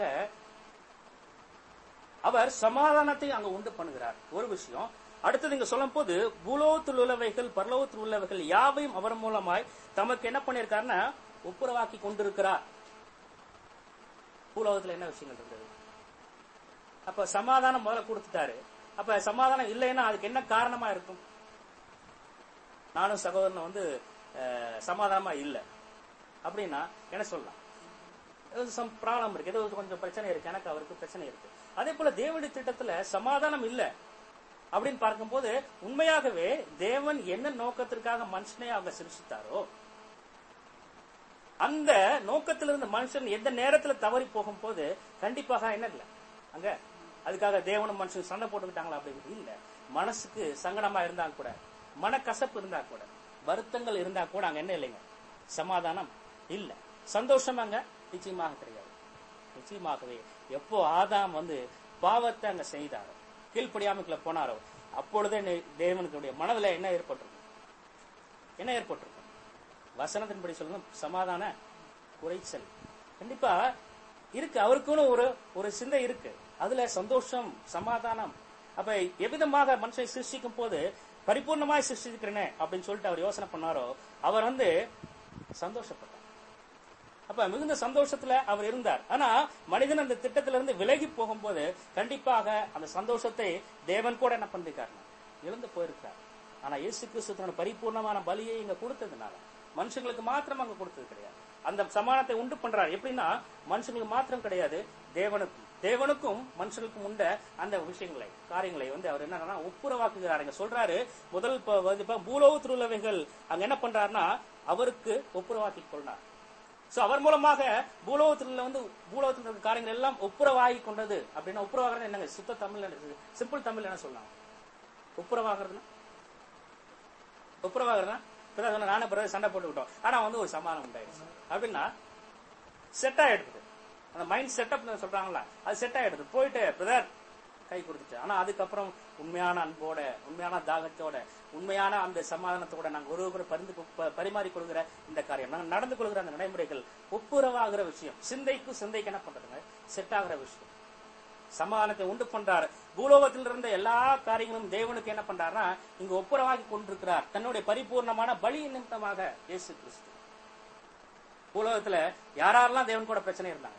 அவர் சமாதானத்தை அங்க உண்டு பண்ணுகிறார் ஒரு விஷயம் அடுத்தது இங்க சொல்லும் போது பூலோகத்தில் உள்ளவைகள் பரலோகத்தில் உள்ளவைகள் யாவையும் அவர் மூலமாய் தமக்கு என்ன பண்ணியிருக்காருன்னா ஒப்புரவாக்கி கொண்டிருக்கிறார் பூலோகத்துல என்ன விஷயங்கள் இருந்தது அப்ப சமாதானம் முதல்ல கொடுத்துட்டாரு அப்ப சமாதானம் இல்லைன்னா அதுக்கு என்ன காரணமா இருக்கும் நானும் சகோதரனும் வந்து அஹ், சமாதானமா இல்ல அப்படின்னா என்ன சொல்லலாம் சம் ப்ராப்ளம் இருக்கு ஏதோ கொஞ்சம் பிரச்சனை இருக்கு எனக்கு அவருக்கு பிரச்சனை இருக்கு அதே போல தேவனுடைய திட்டத்துல சமாதானம் இல்ல அப்படின்னு பார்க்கும்போது உண்மையாகவே தேவன் என்ன நோக்கத்திற்காக மனுஷனை அவங்க சிருஷ்டித்தாரோ அந்த நோக்கத்திலிருந்து மனுஷன் எந்த நேரத்துல தவறி போகும்போது கண்டிப்பாக என்ன இல்ல அங்க அதுக்காக தேவனும் மனுஷன் சண்டை போட்டுக்கிட்டாங்களா அப்படிங்கிறது இல்ல மனசுக்கு சங்கடமா இருந்தா கூட மனக்கசப்பு இருந்தா கூட வருத்தங்கள் இருந்தா கூட அங்க என்ன இல்லைங்க சமாதானம் இல்ல சந்தோஷம் அங்க நிச்சயமாக கிடையாது நிச்சயமாகவே எப்போ ஆதாம் வந்து பாவத்தை அங்க செய்தாரோ கீழ்ப்படியாமைக்குள்ள போனாரோ அப்பொழுதே நே- தேவனுடைய மனதுல என்ன ஏற்பட்டிருக்கும் என்ன ஏற்பட்டிருக்கும் வசனத்தின்படி சொல்லணும் சமாதான குறைச்சல் கண்டிப்பா இருக்கு அவருக்குன்னு ஒரு ஒரு சிந்தை இருக்கு அதுல சந்தோஷம் சமாதானம் அப்ப எவ்விதமாக மனுஷனை சிருஷ்டிக்கும் போது பரிபூர்ணமாய் சிருஷ்டிக்கிறேனே அப்படின்னு சொல்லிட்டு அவர் யோசனை பண்ணாரோ அவர் வந்து சந்தோஷப்பட்டார் அப்ப மிகுந்த சந்தோஷத்துல அவர் இருந்தார் ஆனா மனிதன் அந்த திட்டத்துல இருந்து விலகி போகும்போது கண்டிப்பாக அந்த சந்தோஷத்தை தேவன் கூட என்ன பண்ணிருக்காரு இழந்து போயிருக்கார் ஆனா இயேசு கிறிஸ்து தன்னோட பரிபூர்ணமான பலியை இங்க கொடுத்ததுனால மனுஷங்களுக்கு மாத்திரம் அங்க கொடுத்தது கிடையாது அந்த சமானத்தை உண்டு பண்றாரு எப்படின்னா மனுஷங்களுக்கு மாத்திரம் கிடையாது தேவனுக்கும் தேவனுக்கும் மனுஷனுக்கும் உண்ட அந்த விஷயங்களை காரியங்களை வந்து அவர் என்னன்னா ஒப்புரவாக்குகிறார் இங்க சொல்றாரு முதல் ப- வந்து இப்ப பூலோகத்தில் உள்ளவைகள் அங்க என்ன பண்றாருன்னா அவருக்கு ஒப்புரவாக்கி கொண்டார் சோ அவர் மூலமாக பூலோகத்தில் வந்து பூலோகத்தில் இருக்க காரியங்கள் எல்லாம் ஒப்புரவாகி கொண்டது அப்படின்னா ஒப்புரவாகிறது என்னங்க சுத்த தமிழ் சிம்பிள் தமிழ் என்ன சொல்லலாம் ஒப்புரவாகிறதுனா ஒப்புரவாகிறதுனா இப்பதான் சொன்ன நானும் பிறகு சண்டை போட்டுக்கிட்டோம் ஆனா வந்து ஒரு சமாதானம் உண்டாயிடுச்சு அப்படின்னா செட் ஆயிடுது அந்த மைண்ட் செட்டப் சொல்றாங்களா அது செட் ஆயிடுது போயிட்டு பிரதர் கை கொடுத்துட்டு ஆனா அதுக்கப்புறம் உண்மையான அன்போட உண்மையான தாகத்தோட உண்மையான அந்த சமாதானத்தோட நாங்க ஒருவரை பரிந்து ப- பரிமாறிக் கொள்கிற இந்த காரியம் நாங்க நடந்து கொள்கிற அந்த நடைமுறைகள் ஒப்புரவாகிற விஷயம் சிந்தைக்கு சிந்தைக்கு என்ன பண்றதுங்க செட் ஆகிற விஷயம் சமாதானத்தை உண்டு பண்றார் பூலோகத்தில் இருந்த எல்லா காரியங்களும் தேவனுக்கு என்ன பண்றாருன்னா இங்க ஒப்புரவாக்கி கொண்டிருக்கிறார் தன்னுடைய பரிபூர்ணமான பலி நிமித்தமாக இயேசு கிறிஸ்து பூலோகத்துல யாரெல்லாம் தேவன் கூட பிரச்சனை இருந்தாங்க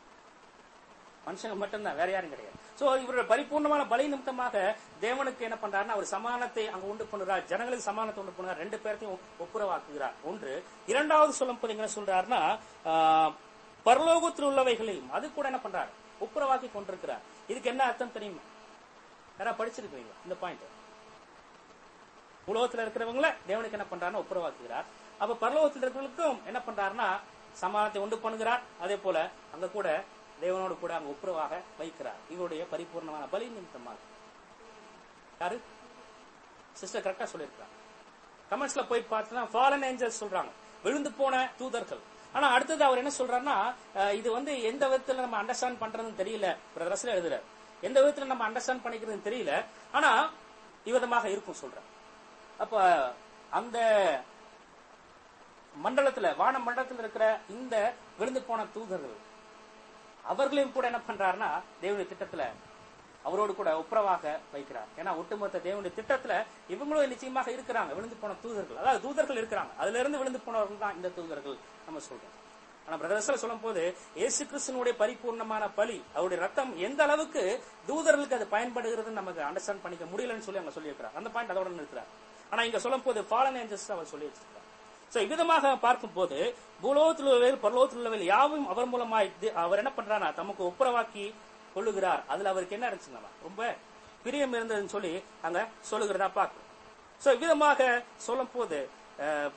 மனுஷங்க மட்டும்தான் வேற யாரும் கிடையாது சோ இவரோட பரிபூர்ணமான பலி நிமித்தமாக தேவனுக்கு என்ன பண்றாருன்னா அவர் சமானத்தை அங்க உண்டு பண்ணுறார் ஜனங்களுக்கு சமானத்தை உண்டு பண்ணுறார் ரெண்டு பேர்த்தையும் ஒப்புரவாக்குகிறார் ஒன்று இரண்டாவது சொல்லும் போது என்ன சொல்றாருன்னா ஆஹ், பரலோகத்தில் உள்ளவைகளையும் அது கூட என்ன பண்றாரு ஒப்புரவாக்கி கொண்டிருக்கிறார் இதுக்கு என்ன அர்த்தம் தெரியுமா யாரா படிச்சிருக்கீங்களா இந்த பாயிண்ட் உலகத்துல இருக்கிறவங்கள தேவனுக்கு என்ன பண்றாருன்னா ஒப்புரவாக்குகிறார் அப்ப பரலோகத்தில் இருக்கிறவங்களுக்கும் என்ன பண்றாருன்னா சமாதானத்தை உண்டு பண்ணுகிறார் அதே போல அங்க கூட தேவனோடு கூட அங்க ஒப்புரவாக வைக்கிறார் இவருடைய பரிபூர்ணமான பலி நிமித்தமாக யாரு சிஸ்டர் கரெக்டா சொல்லியிருக்காங்க கமெண்ட்ஸ்ல போய் பார்த்தா ஃபாலன் ஏஞ்சல்ஸ் சொல்றாங்க விழுந்து போன தூதர்கள் ஆனா அடுத்தது அவர் என்ன சொல்றாருன்னா அஹ், இது வந்து எந்த விதத்துல நம்ம அண்டர்ஸ்டாண்ட் பண்றதுன்னு தெரியல பிரதர்ஸ்ல எழுதுறாரு எந்த விதத்துல நம்ம அண்டர்ஸ்டாண்ட் பண்ணிக்கிறதுன்னு தெரியல ஆனா இவ்விதமாக இருக்கும் சொல்றேன் அப்ப அந்த மண்டலத்துல வான மண்டலத்துல இருக்கிற இந்த விழுந்து போன தூதர்கள் அவர்களையும் கூட என்ன பண்றாருன்னா தேவனுடைய திட்டத்துல அவரோடு கூட ஒப்புரவாக வைக்கிறார் ஏன்னா ஒட்டுமொத்த தேவனுடைய திட்டத்துல இவங்களும் நிச்சயமாக இருக்கிறாங்க விழுந்து போன தூதர்கள் அதாவது தூதர்கள் இருக்கிறாங்க அதுல இருந்து விழுந்து போனவர்கள் தான் இந்த தூதர்கள் நம்ம சொல்றோம் ஆனா பிரதர்ஸ்ல சொல்லும் போது இயேசு கிறிஸ்தனுடைய பரிபூர்ணமான பலி அவருடைய ரத்தம் எந்த அளவுக்கு தூதர்களுக்கு அது பயன்படுகிறதுன்னு நமக்கு அண்டர்ஸ்டாண்ட் பண்ணிக்க முடியலன்னு சொல்லி அவங்க சொல்லியிருக்கிறார் அந்த பாயிண்ட் அதோட நிறுத்துறார் ஆனா இங்க சொல்லும் போது ஃபாலன் ஏஞ்சல்ஸ் அவர் சொல்லி வச்சிருக்கார் சோ இவ்விதமாக பார்க்கும்போது பூலோகத்தில் உள்ளவைகள் பரலோகத்தில் உள்ளவைகள் யாவும் அவர் மூலமாய் தி- அவர் என்ன பண்றாரா தமக்கு ஒப்புரவாக்கி கொள்ளுகிறார் அதுல அவருக்கு என்ன இருந்துச்சுங்களா ரொம்ப பிரியம் இருந்ததுன்னு சொல்லி அங்க சொல்லுகிறதா பார்க்கிறோம் சோ இவ்விதமாக சொல்லும் போது அஹ்,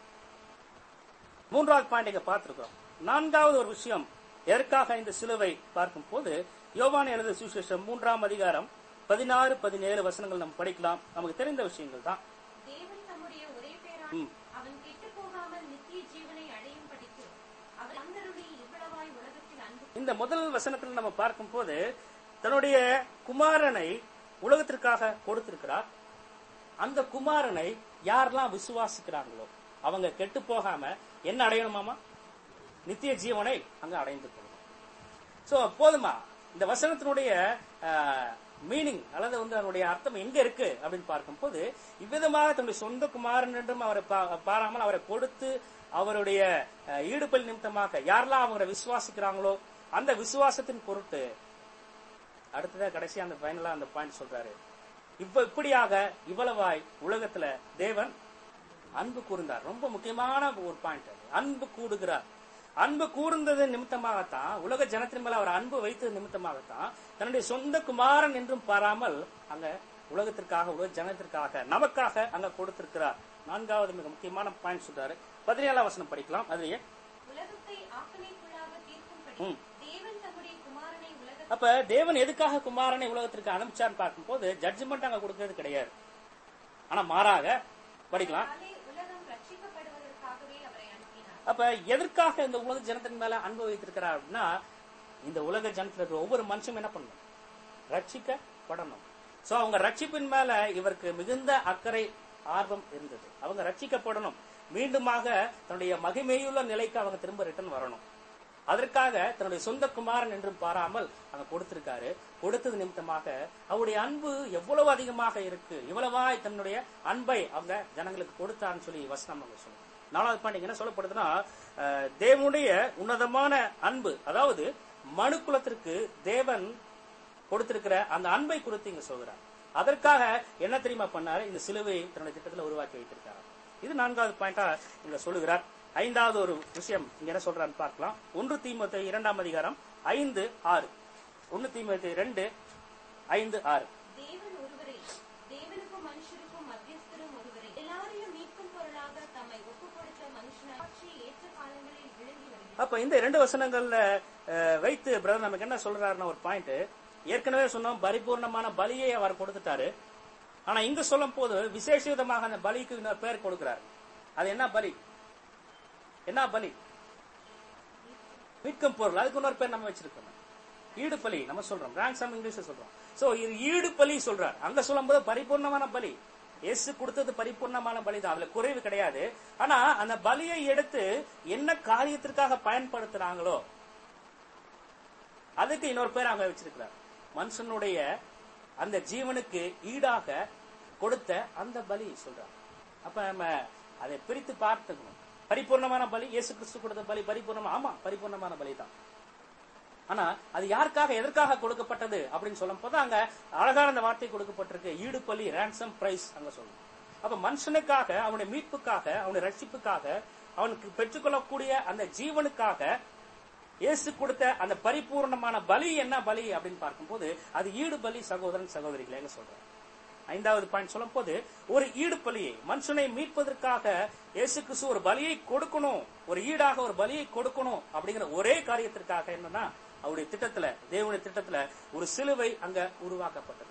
மூன்றாவது பாயிண்ட் இங்க பார்த்திருக்கிறோம் நான்காவது ஒரு விஷயம் எதற்காக இந்த சிலுவை பார்க்கும் போது யோவான் எழுத சுவிசேஷம் மூன்றாம் அதிகாரம் பதினாறு பதினேழு வசனங்கள் நம்ம படிக்கலாம் நமக்கு தெரிந்த விஷயங்கள் தான் தேவன் தம்முடைய ஒரே பேரான ம். அவன் கெட்டு போகாமல் நித்திய ஜீவனை அடையும் படித்து அவர் அந்தருடைய இவ்வளவாய் உலகத்தில் அன்பு இந்த முதல் வசனத்தில் நம்ம பார்க்கும்போது தன்னுடைய குமாரனை உலகத்திற்காக கொடுத்திருக்கிறார் அந்த குமாரனை யாரெல்லாம் விசுவாசிக்கிறாங்களோ அவங்க கெட்டு போகாம என்ன அடையணுமாமா நித்திய ஜீவனை அங்க அடைந்து கொள்ளணும் சோ போதுமா இந்த வசனத்தினுடைய மீனிங் அல்லது வந்து அதனுடைய அர்த்தம் எங்க இருக்கு அப்படின்னு பார்க்கும்போது இவ்விதமாக தன்னுடைய சொந்த குமாரன் என்றும் அவரை பா- பாராமல் அவரை கொடுத்து அவருடைய அஹ், ஈடுபல் நிமித்தமாக யாரெல்லாம் அவங்களை விசுவாசிக்கிறாங்களோ அந்த விசுவாசத்தின் பொருட்டு அடுத்ததா கடைசியா அந்த ஃபைனலா அந்த பாயிண்ட் சொல்றாரு இப்ப இப்படியாக இவ்வளவாய் உலகத்துல தேவன் அன்பு கூர்ந்தார் ரொம்ப முக்கியமான ஒரு பாயிண்ட் அது அன்பு கூடுகிறார் அன்பு கூர்ந்தது நிமித்தமாகத்தான் உலக ஜனத்தின் மேல அவர் அன்பு வைத்தது நிமித்தமாகத்தான் தன்னுடைய சொந்த குமாரன் என்றும் பாராமல் அங்க உலகத்திற்காக உலக ஜனத்திற்காக நமக்காக அங்க கொடுத்திருக்கிறார் நான்காவது மிக முக்கியமான பாயிண்ட் சொல்றாரு பதினேழாம் வசனம் படிக்கலாம் அதுலயே உலகத்தை ஆக்கணைக்குள்ளாக தீர்க்கும்படி ம். தேவன் தம்முடைய குமாரனை உலக அப்ப தேவன் எதுக்காக குமாரனை உலகத்திற்கு அனுப்பிச்சான்னு பார்க்கும்போது ஜட்ஜ்மெண்ட் அங்க கொடுக்கிறது கிடையாது ஆனா மாறாக படிக்கலாம் அதனாலே உலகம் ரட்சிக்கப்படுவதற்காகவே அவரை அனுப்பினார் அப்ப எதற்காக இந்த உலக ஜனத்தின் மேல அன்பு வைத்திருக்கிறார் அப்படின்னா இந்த உலக ஜனத்துல இருக்கிற ஒவ்வொரு மனுஷனும் என்ன பண்ணணும் ரட்சிக்கப்படணும் சோ அவங்க ரட்சிப்பின் மேல இவருக்கு மிகுந்த அக்கறை ஆர்வம் இருந்தது அவங்க ரட்சிக்கப்படணும் மீண்டுமாக தன்னுடைய மகிமையுள்ள நிலைக்கு அவங்க திரும்ப ரிட்டர்ன் வரணும் அதற்காக தன்னுடைய சொந்த குமாரன் என்றும் பாராமல் அங்க கொடுத்திருக்காரு கொடுத்தது நிமித்தமாக அவருடைய அன்பு எவ்வளவு அதிகமாக இருக்கு இவ்வளவாய் தன்னுடைய அன்பை அவங்க ஜனங்களுக்கு கொடுத்தான்னு சொல்லி வசனம் அவங்க சொல்லுவோம் நாலாவது பாயிண்ட் என்ன சொல்லப்படுதுன்னா அஹ், தேவனுடைய உன்னதமான அன்பு அதாவது மனு குலத்திற்கு தேவன் கொடுத்திருக்கிற அந்த அன்பை குறித்து இங்க சொல்கிறார் அதற்காக என்ன தெரியுமா பண்ணாரு இந்த சிலுவையை தன்னுடைய திட்டத்தில் உருவாக்கி வைத்திருக்காரு இது நான்காவது பாயிண்டா இங்க சொல்லுகிறார் ஐந்தாவது ஒரு விஷயம் இங்க என்ன சொல்றான்னு பார்க்கலாம் ஒன்று தீமத்தை இரண்டாம் அதிகாரம் ஐந்து ஆறு ஒன்னு தீமத்தை ரெண்டு ஐந்து ஆறு தேவன் ஒருவரே தேவனுக்கும் மனுஷருக்கும் மத்தியஸ்தரும் ஒருவரே எல்லாரையும் மீட்கும் பொருளாக தம்மை ஒப்புக் கொடுத்த மனுஷனை பற்றி ஏற்ற காலங்களில் விளங்கி வருகிறார் அப்ப இந்த ரெண்டு வசனங்கள்ல அஹ், வைத்து பிரதர் நமக்கு என்ன சொல்றாருன்னா ஒரு பாயிண்ட் ஏற்கனவே சொன்னோம் பரிபூர்ணமான பலியை அவர் கொடுத்துட்டாரு ஆனா இங்க சொல்லும் போது விசேஷ விதமாக அந்த பலிக்கு இன்னொரு பேர் கொடுக்கிறார் அது என்ன பலி என்ன பலி மீட்கும் பொருள் அதுக்கு இன்னொரு பேர் நம்ம வச்சிருக்கோம் ஈடு பலி நம்ம சொல்றோம் ransom இங்கிலீஷ்ல சொல்றோம் சோ இது ஈடு பலி சொல்றார் அங்க சொல்லும்போது பரிபூர்ணமான பலி இயேசு கொடுத்தது பரிபூர்ணமான பலி தான் அதுல குறைவு கிடையாது ஆனா அந்த பலியை எடுத்து என்ன காரியத்திற்காக பயன்படுத்துறாங்களோ அதுக்கு இன்னொரு பேர் அவங்க வச்சிருக்கிறார் மனுஷனுடைய அந்த ஜீவனுக்கு ஈடாக கொடுத்த அந்த பலி சொல்றார் அப்ப நம்ம அதை பிரித்து பார்த்துக்கணும் பரிபூர்ணமான பலி இயேசு கிறிஸ்து கொடுத்த பலி பரிபூர்ணமா ஆமா பரிபூர்ணமான பலி தான் ஆனா அது யாருக்காக எதற்காக கொடுக்கப்பட்டது அப்படின்னு சொல்லும் போது அங்க அழகான அந்த வார்த்தை கொடுக்கப்பட்டிருக்கு ஈடு பலி ransom பிரைஸ் அங்க சொல்லும் அப்ப மனுஷனுக்காக அவனுடைய மீட்புக்காக அவனுடைய ரட்சிப்புக்காக அவனுக்கு பெற்றுக்கொள்ளக்கூடிய அந்த ஜீவனுக்காக இயேசு கொடுத்த அந்த பரிபூர்ணமான பலி என்ன பலி அப்படின்னு பார்க்கும்போது அது ஈடு பலி சகோதரன் சகோதரிகளேங்க சொல்றேன் ஐந்தாவது பாயிண்ட் சொல்லும் போது ஒரு ஈடு பலியை மனுஷனை மீட்பதற்காக இயேசு கிறிஸ்து ஒரு பலியை கொடுக்கணும் ஒரு ஈடாக ஒரு பலியை கொடுக்கணும் அப்படிங்கிற ஒரே காரியத்திற்காக என்னன்னா அவருடைய திட்டத்துல தேவனுடைய திட்டத்துல ஒரு சிலுவை அங்க உருவாக்கப்பட்டது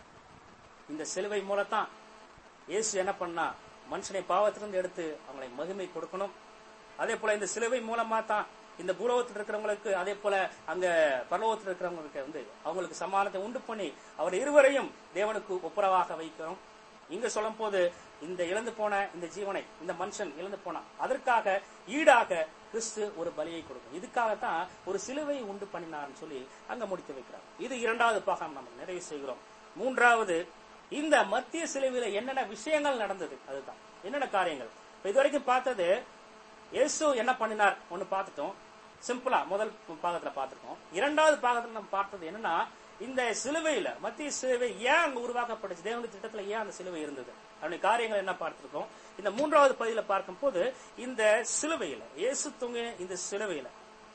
இந்த சிலுவை மூலத்தான் இயேசு என்ன பண்ணா மனுஷனை பாவத்திலிருந்து எடுத்து அவங்களை மகிமை கொடுக்கணும் அதே போல இந்த சிலுவை மூலமா தான் இந்த பூலோகத்தில் இருக்கிறவங்களுக்கு அதே போல அங்க பரலோகத்தில் இருக்கிறவங்களுக்கு வந்து அவங்களுக்கு சமானத்தை உண்டு பண்ணி அவர் இருவரையும் தேவனுக்கு ஒப்புரவாக வைக்கணும் இங்க சொல்லும் போது இந்த இழந்து போன இந்த ஜீவனை இந்த மனுஷன் இழந்து போனான் அதற்காக ஈடாக கிறிஸ்து ஒரு பலியை கொடுக்கும் இதுக்காகத்தான் ஒரு சிலுவை உண்டு பண்ணினார்னு சொல்லி அங்க முடித்து வைக்கிறார் இது இரண்டாவது பாகம் நம்ம நிறைவு செய்கிறோம் மூன்றாவது இந்த மத்திய சிலுவையில என்னென்ன விஷயங்கள் நடந்தது அதுதான் என்னென்ன காரியங்கள் இப்ப இதுவரைக்கும் பார்த்தது இயேசு என்ன பண்ணினார் ஒன்னு பார்த்துட்டோம் சிம்பிளா முதல் பாகத்துல பார்த்திருக்கோம் இரண்டாவது பாகத்துல நம்ம பார்த்தது என்னன்னா இந்த சிலுவையில மத்திய சிலுவை ஏன் அங்க உருவாக்கப்பட்டுச்சு தேவனுடைய திட்டத்துல ஏன் அந்த சிலுவை இருந்தது அவனுடைய காரியங்கள் என்ன பார்த்திருக்கோம் இந்த மூன்றாவது பகுதியில பார்க்கும்போது இந்த சிலுவையில இயேசு தொங்கின இந்த சிலுவையில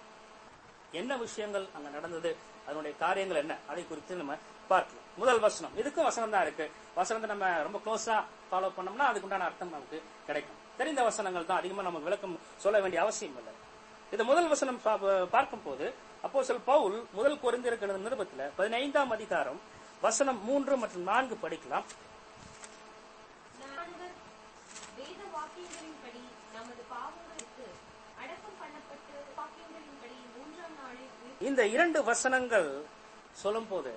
என்ன விஷயங்கள் அங்க நடந்தது அதனுடைய காரியங்கள் என்ன அதை குறித்து நம்ம பார்க்கலாம் முதல் வசனம் இதுக்கும் வசனம் தான் இருக்கு வசனத்தை நம்ம ரொம்ப க்ளோஸா ஃபாலோ பண்ணோம்னா அதுக்கு உண்டான அர்த்தம் நமக்கு கிடைக்கும் தெரிந்த வசனங்கள் தான் அதிகமா நம்ம விளக்கம் சொல்ல வேண்டிய அவசியம் இல்லை இது முதல் வசனம் பா- பார்க்கும் போது அப்போ சொல் பவுல் முதல் குறைந்திருக்கிற நிருபத்துல பதினைந்தாம் அதிகாரம் வசனம் மூன்று மற்றும் நான்கு படிக்கலாம் நாங்கள் வேத வாக்கியங்களின்படி நமது பாவங்களுக்கு அடக்கம் பண்ணப்பட்டு வாக்கியங்களின்படி மூன்றாம் நாளில் உயிர் இந்த இரண்டு வசனங்கள் சொல்லும் போது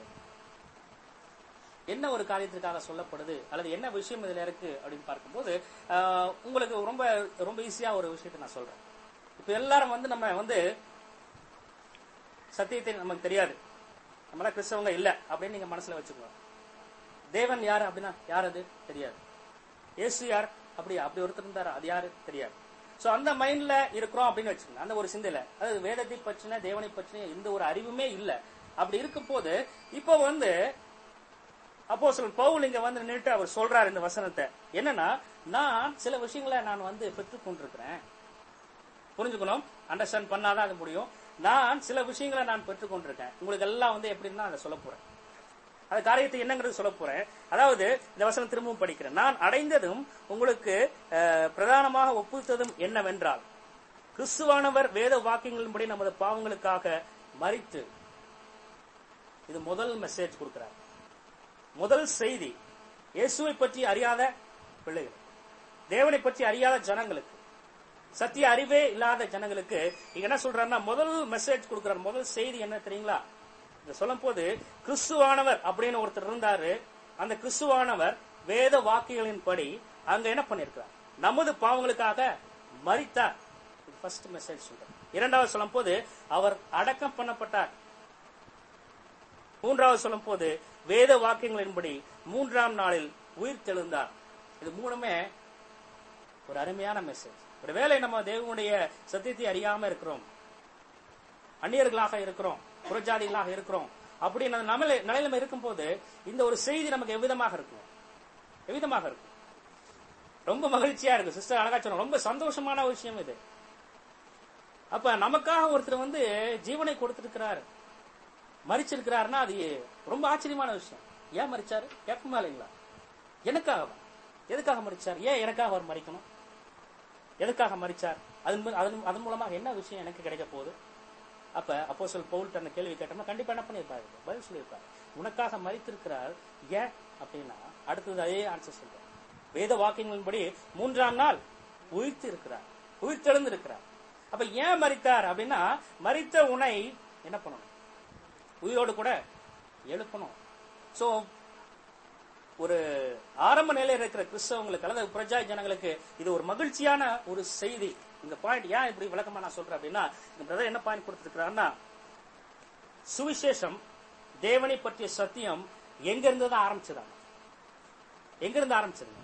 என்ன ஒரு காரியத்திற்காக சொல்லப்படுது அல்லது என்ன விஷயம் இதுல இருக்கு அப்படின்னு பார்க்கும்போது ஆஹ், உங்களுக்கு ரொம்ப ரொம்ப ஈஸியா ஒரு விஷயத்தை நான் சொல்றேன் இப்ப எல்லாரும் வந்து நம்ம வந்து சத்தியத்தை நமக்கு தெரியாது நம்மளாம் கிறிஸ்தவங்க இல்ல அப்படின்னு நீங்க மனசுல வச்சுக்கோங்க தேவன் யாரு அப்படின்னா யார் அது தெரியாது இயேசு யார் அப்படியா அப்படி ஒருத்தர் இருந்தாரு அது யாரு தெரியாது சோ அந்த மைண்ட்ல இருக்கிறோம் அப்படின்னு வச்சுக்கோங்க அந்த ஒரு சிந்தையில அதாவது வேதத்தை பற்றின தேவனை பற்றின எந்த ஒரு அறிவுமே இல்ல அப்படி இருக்கும் போது இப்போ வந்து அப்போ பவுல் இங்க வந்து நின்னுட்டு அவர் சொல்றாரு இந்த வசனத்தை என்னன்னா நான் சில விஷயங்களை நான் வந்து பெற்றுக் கொண்டிருக்கிறேன் புரிஞ்சுக்கணும் அண்டர்ஸ்டாண்ட் பண்ணாதான் அது முடியும் நான் சில விஷயங்களை நான் பெற்றுக் கொண்டிருக்கேன் உங்களுக்கு எல்லாம் வந்து எப்படின்னா அதை சொல்ல போறேன் அந்த காரியத்தை என்னங்கிறது சொல்ல போறேன் அதாவது இந்த வசனம் திரும்பவும் படிக்கிறேன் நான் அடைந்ததும் உங்களுக்கு அஹ், பிரதானமாக ஒப்புவித்ததும் என்னவென்றால் கிறிஸ்துவானவர் வேத வாக்கியங்களின்படி நமது பாவங்களுக்காக மறித்து இது முதல் மெசேஜ் கொடுக்கிறார் முதல் செய்தி இயேசுவை பற்றி அறியாத பிள்ளைகள் தேவனை பற்றி அறியாத ஜனங்களுக்கு சத்திய அறிவே இல்லாத ஜனங்களுக்கு இங்க என்ன சொல்றாருன்னா முதல் மெசேஜ் கொடுக்கிறார் முதல் செய்தி என்ன தெரியுங்களா இத சொல்லும் போது கிறிஸ்துவானவர் அப்படின்னு ஒருத்தர் இருந்தாரு அந்த கிறிஸ்துவானவர் வேத வாக்குகளின்படி அங்க என்ன பண்ணிருக்கிறார் நமது பாவங்களுக்காக மரித்தார் ஃபர்ஸ்ட் மெசேஜ் சொல்றார் இரண்டாவது சொல்லும் போது அவர் அடக்கம் பண்ணப்பட்டார் மூன்றாவது சொல்லும் போது வேத வாக்கியங்களின்படி மூன்றாம் நாளில் உயிர் தெழுந்தார் இது மூணுமே ஒரு அருமையான மெசேஜ் ஒருவேளை நம்ம தேவனுடைய சத்தியத்தை அறியாம இருக்கிறோம் அந்நியர்களாக இருக்கிறோம் புறஜாதிகளாக இருக்கிறோம் அப்படின்னு அந்த நம்மள நிலையில இருக்கும்போது இந்த ஒரு செய்தி நமக்கு எவ்விதமாக இருக்கும் எவ்விதமாக இருக்கும் ரொம்ப மகிழ்ச்சியா இருக்கு சிஸ்டர் அழகா சொன்ன ரொம்ப சந்தோஷமான ஒரு விஷயம் இது அப்ப நமக்காக ஒருத்தர் வந்து ஜீவனை கொடுத்திருக்கிறாரு மறிச்சிருக்கிறாருன்னா அது ரொம்ப ஆச்சரியமான விஷயம் ஏன் மறிச்சாரு கேட்குமா இல்லைங்களா எனக்காகவா எதுக்காக மறிச்சார் ஏன் எனக்காக அவர் மறிக்கணும் எதுக்காக மறிச்சார் அதன் மூ- அதன் அதன் மூலமாக என்ன விஷயம் எனக்கு கிடைக்க போகுது அப்ப அப்போ சொல் பவுல்ட்ட அந்த கேள்வி கேட்டோம்னா கண்டிப்பா என்ன பண்ணியிருப்பாரு பதில் சொல்லியிருப்பாரு உனக்காக மறித்திருக்கிறார் ஏன் அப்படின்னா அடுத்தது அதே ஆன்சர் சொல்றேன் வேத வாக்கியங்களின்படி மூன்றாம் நாள் உயிர்த்து இருக்கிறார் உயிர்த்தெழுந்து இருக்கிறார் அப்ப ஏன் மறித்தார் அப்படின்னா மறித்த உனை என்ன பண்ணணும் உயிரோடு கூட எழுப்பணும் சோ ஒரு ஆரம்ப நிலையில் இருக்கிற கிறிஸ்தவங்களுக்கு அல்லது பிரஜாய் ஜனங்களுக்கு இது ஒரு மகிழ்ச்சியான ஒரு செய்தி இந்த பாயிண்ட் ஏன் இப்படி விளக்கமா நான் சொல்றேன் அப்படின்னா இந்த பிரதர் என்ன பாயிண்ட் கொடுத்திருக்கிறாருன்னா சுவிசேஷம் தேவனை பற்றிய சத்தியம் எங்க இருந்து தான் ஆரம்பிச்சதாங்க எங்க இருந்து ஆரம்பிச்சதுங்க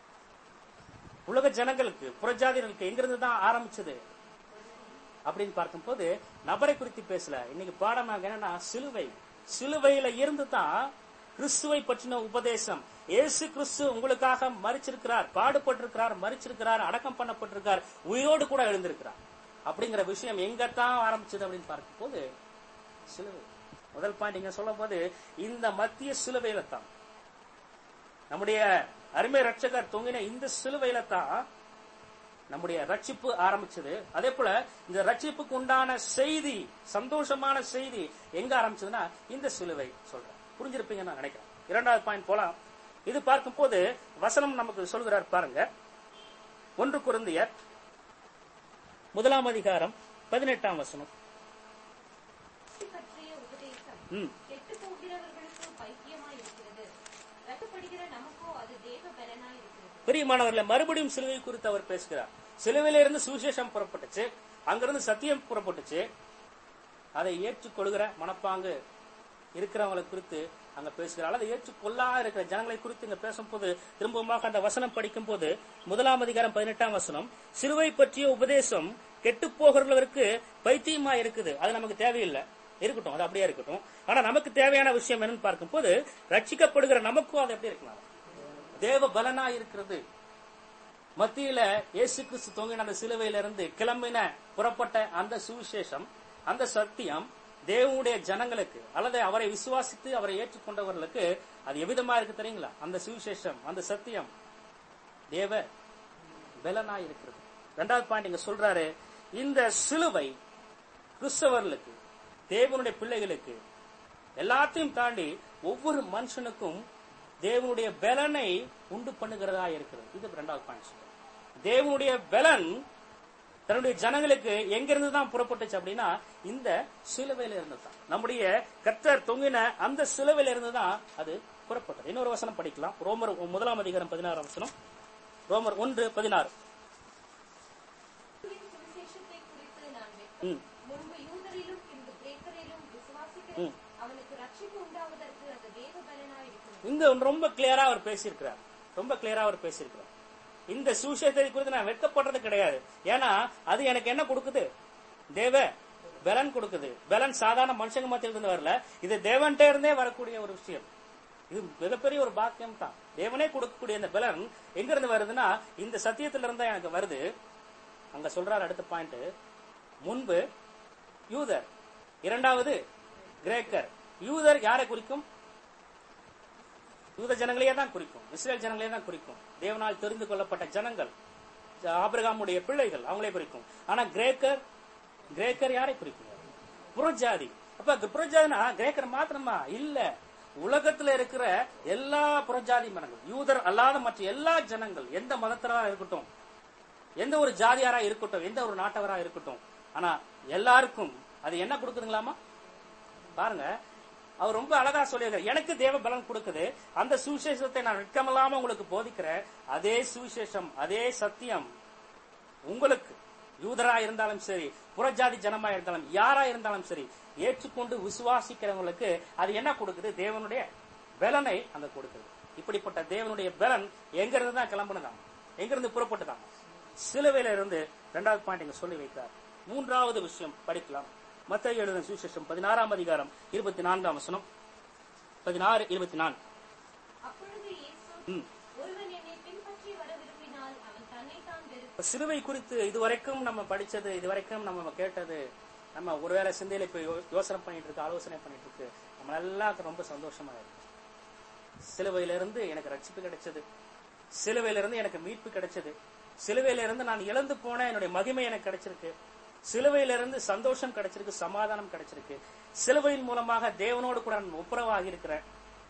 உலக ஜனங்களுக்கு புறஜாதிகளுக்கு எங்க இருந்து தான் ஆரம்பிச்சது அப்படின்னு பார்க்கும்போது நபரை குறித்து பேசல இன்னைக்கு பாடமாக என்னன்னா சிலுவை சிலுவையில இருந்து தான் கிறிஸ்துவை பற்றின உபதேசம் இயேசு கிறிஸ்து உங்களுக்காக மறிச்சிருக்கிறார் பாடுபட்டிருக்கிறார் மறிச்சிருக்கிறார் அடக்கம் பண்ணப்பட்டிருக்கார் உயிரோடு கூட எழுந்திருக்கிறார் அப்படிங்கிற விஷயம் எங்கத்தான் ஆரம்பிச்சது அப்படின்னு பார்க்கும்போது சிலுவை முதல் பாயிண்ட் இங்க சொல்லும் போது இந்த மத்திய சிலுவையில தான் நம்முடைய அருமை ரட்சகர் தொங்கின இந்த சிலுவையில தான் நம்முடைய ரட்சிப்பு ஆரம்பிச்சது அதே போல இந்த ரட்சிப்புக்கு உண்டான செய்தி சந்தோஷமான செய்தி எங்க ஆரம்பிச்சதுன்னா இந்த சிலுவை சொல்றேன் புரிஞ்சிருப்பீங்க நான் நினைக்கிறேன் இரண்டாவது பாயிண்ட் போலாம் இது பார்க்கும்போது வசனம் நமக்கு சொல்கிறார் பாருங்க ஒன்று குருந்தியர் முதலாம் அதிகாரம் பதினெட்டாம் வசனம் பற்றிய உபதேசம் ம் கெட்டுப் போகிறவர்களுக்கு பைத்தியமாய் இருக்கிறது ரட்டப்படுகிற நமக்கோ அது தேவ பலனாய் இருக்கிறது பிரியமானவர்களே மறுபடியும் சிலுவை குறித்து அவர் பேசுகிறார் சிலுவையில இருந்து சுவிசேஷம் புறப்பட்டுச்சு அங்கிருந்து சத்தியம் புறப்பட்டுச்சு அதை ஏற்றுக்கொள்கிற மனப்பாங்கு இருக்கிறவங்களை குறித்து அங்க பேசுகிறார் அதை ஏற்றுக்கொள்ளா இருக்கிற ஜனங்களை குறித்து இங்க பேசும்போது திரும்பமாக அந்த வசனம் படிக்கும் போது முதலாம் அதிகாரம் பதினெட்டாம் வசனம் சிலுவை பற்றிய உபதேசம் கெட்டு போகிறவர்களுக்கு பைத்தியமா இருக்குது அது நமக்கு தேவையில்லை இருக்கட்டும் அது அப்படியே இருக்கட்டும் ஆனா நமக்கு தேவையான விஷயம் என்னன்னு பார்க்கும்போது ரட்சிக்கப்படுகிற நமக்கும் அது எப்படி இருக்கலாம் தேவ பலனா இருக்கிறது மத்தியில இயேசு கிறிஸ்து தொங்கின அந்த சிலுவையில இருந்து கிளம்பின புறப்பட்ட அந்த சுவிசேஷம் அந்த சத்தியம் தேவனுடைய ஜனங்களுக்கு அல்லது அவரை விசுவாசித்து அவரை ஏற்றுக்கொண்டவர்களுக்கு அது எவ்விதமா இருக்கு தெரியுங்களா அந்த சுவிசேஷம் அந்த சத்தியம் தேவ பலனா இருக்கிறது ரெண்டாவது பாயிண்ட் இங்க சொல்றாரு இந்த சிலுவை கிறிஸ்தவர்களுக்கு தேவனுடைய பிள்ளைகளுக்கு எல்லாத்தையும் தாண்டி ஒவ்வொரு மனுஷனுக்கும் தேவனுடைய பலனை உண்டு பண்ணுகிறதா இருக்கிறது இது ரெண்டாவது பாயிண்ட் சொல்றேன் தேவனுடைய பலன் தன்னுடைய ஜனங்களுக்கு எங்கிருந்து தான் புறப்பட்டுச்சு அப்படின்னா இந்த சிலுவையில இருந்து தான் நம்முடைய கர்த்தர் தொங்கின அந்த சிலுவையில இருந்து தான் அது புறப்பட்டது இன்னொரு வசனம் படிக்கலாம் ரோமர் முதலாம் அதிகாரம் பதினாறாம் வசனம் ரோமர் ஒன்று பதினாறு கிறிஸ்துவின் சுவிசேஷத்தை குறித்து நான் வெட்கம் ம் முன்பு யூதரிலும் பின்பு கிரேக்கரிலும் விசுவாசிக்கிற ம். அவனுக்கு ரட்சிப்பு உண்டாவதற்கு அது தேவ பலனாய் இருக்கிறது இங்க ஒன்று ரொம்ப கிளியரா அவர் பேசியிருக்கிறார் ரொம்ப கிளியரா அவர் பேசியிருக்கிறார் இந்த சுவிசேஷத்தை குறித்து நான் வெட்கப்படுறது கிடையாது ஏன்னா அது எனக்கு என்ன கொடுக்குது தேவ பலன் கொடுக்குது பலன் சாதாரண மனுஷங்க மத்தியில இருந்து வரல இது தேவன்கிட்ட இருந்தே வரக்கூடிய ஒரு விஷயம் இது மிகப்பெரிய ஒரு பாக்கியம் தான் தேவனே கொடுக்கக்கூடிய இந்த பலன் எங்க இருந்து வருதுன்னா இந்த சத்தியத்துல இருந்தா எனக்கு வருது அங்க சொல்றாரு அடுத்த பாயிண்ட் முன்பு யூதர் இரண்டாவது கிரேக்கர் யூதர் யாரை குறிக்கும் யூத ஜனங்களையே தான் குறிக்கும் இஸ்ரேல் ஜனங்களே தான் குறிக்கும் தேவனால் தெரிந்து கொள்ளப்பட்ட ஜனங்கள் ஆபிரகாமுடைய பிள்ளைகள் அவங்களே குறிக்கும் ஆனா கிரேக்கர் கிரேக்கர் யாரை குறிக்கும் புறஜாதி அப்ப புறஜாதினா கிரேக்கர் மாத்திரமா இல்ல உலகத்துல இருக்கிற எல்லா புறஜாதி மனங்கள் யூதர் அல்லாத மற்ற எல்லா ஜனங்கள் எந்த மதத்தரா இருக்கட்டும் எந்த ஒரு ஜாதியாரா இருக்கட்டும் எந்த ஒரு நாட்டவரா இருக்கட்டும் ஆனா எல்லாருக்கும் அது என்ன கொடுக்குதுங்களாமா பாருங்க அவர் ரொம்ப அழகா சொல்லியிருக்காரு எனக்கு தேவ பலன் கொடுக்குது அந்த சுவிசேஷத்தை நான் வெட்கமில்லாம உங்களுக்கு போதிக்கிறேன் அதே சுவிசேஷம் அதே சத்தியம் உங்களுக்கு யூதரா இருந்தாலும் சரி புறஜாதி ஜனமா இருந்தாலும் யாரா இருந்தாலும் சரி ஏற்றுக்கொண்டு விசுவாசிக்கிறவங்களுக்கு அது என்ன கொடுக்குது தேவனுடைய பலனை அங்க கொடுக்குது இப்படிப்பட்ட தேவனுடைய பலன் எங்க இருந்து தான் கிளம்புனதாம் எங்க இருந்து புறப்பட்டுதான் சிலுவையில இருந்து இரண்டாவது பாயிண்ட் இங்க சொல்லி வைத்தார் மூன்றாவது விஷயம் படிக்கலாம் மத்திய எழுதின சுவிசேஷம் பதினாறாம் அதிகாரம் இருபத்தி நான்காம் வசனம் பதினாறு இருபத்தி நான்கு அப்பொழுது இயேசு ம். ஒருவன் என்னை பின்பற்றி வர விரும்பினால் அவன் தன்னைத்தான் வெறுத்து இப்ப சிலுவை குறித்து இதுவரைக்கும் நம்ம படிச்சது இதுவரைக்கும் நம்ம கேட்டது நம்ம ஒருவேளை சிந்தையில இப்ப யோ- யோசனை பண்ணிட்டு இருக்கு ஆலோசனை பண்ணிட்டு இருக்கு நம்ம எல்லாருக்கும் ரொம்ப சந்தோஷமா இருக்கு சிலுவையில இருந்து எனக்கு ரட்சிப்பு கிடைச்சது சிலுவையில இருந்து எனக்கு மீட்பு கிடைச்சது சிலுவையில இருந்து நான் இழந்து போன என்னுடைய மகிமை எனக்கு கிடைச்சிருக்கு சிலுவையில இருந்து சந்தோஷம் கிடைச்சிருக்கு சமாதானம் கிடைச்சிருக்கு சிலுவையின் மூலமாக தேவனோடு கூட நான் ஒப்புரவாகி இருக்கிறேன்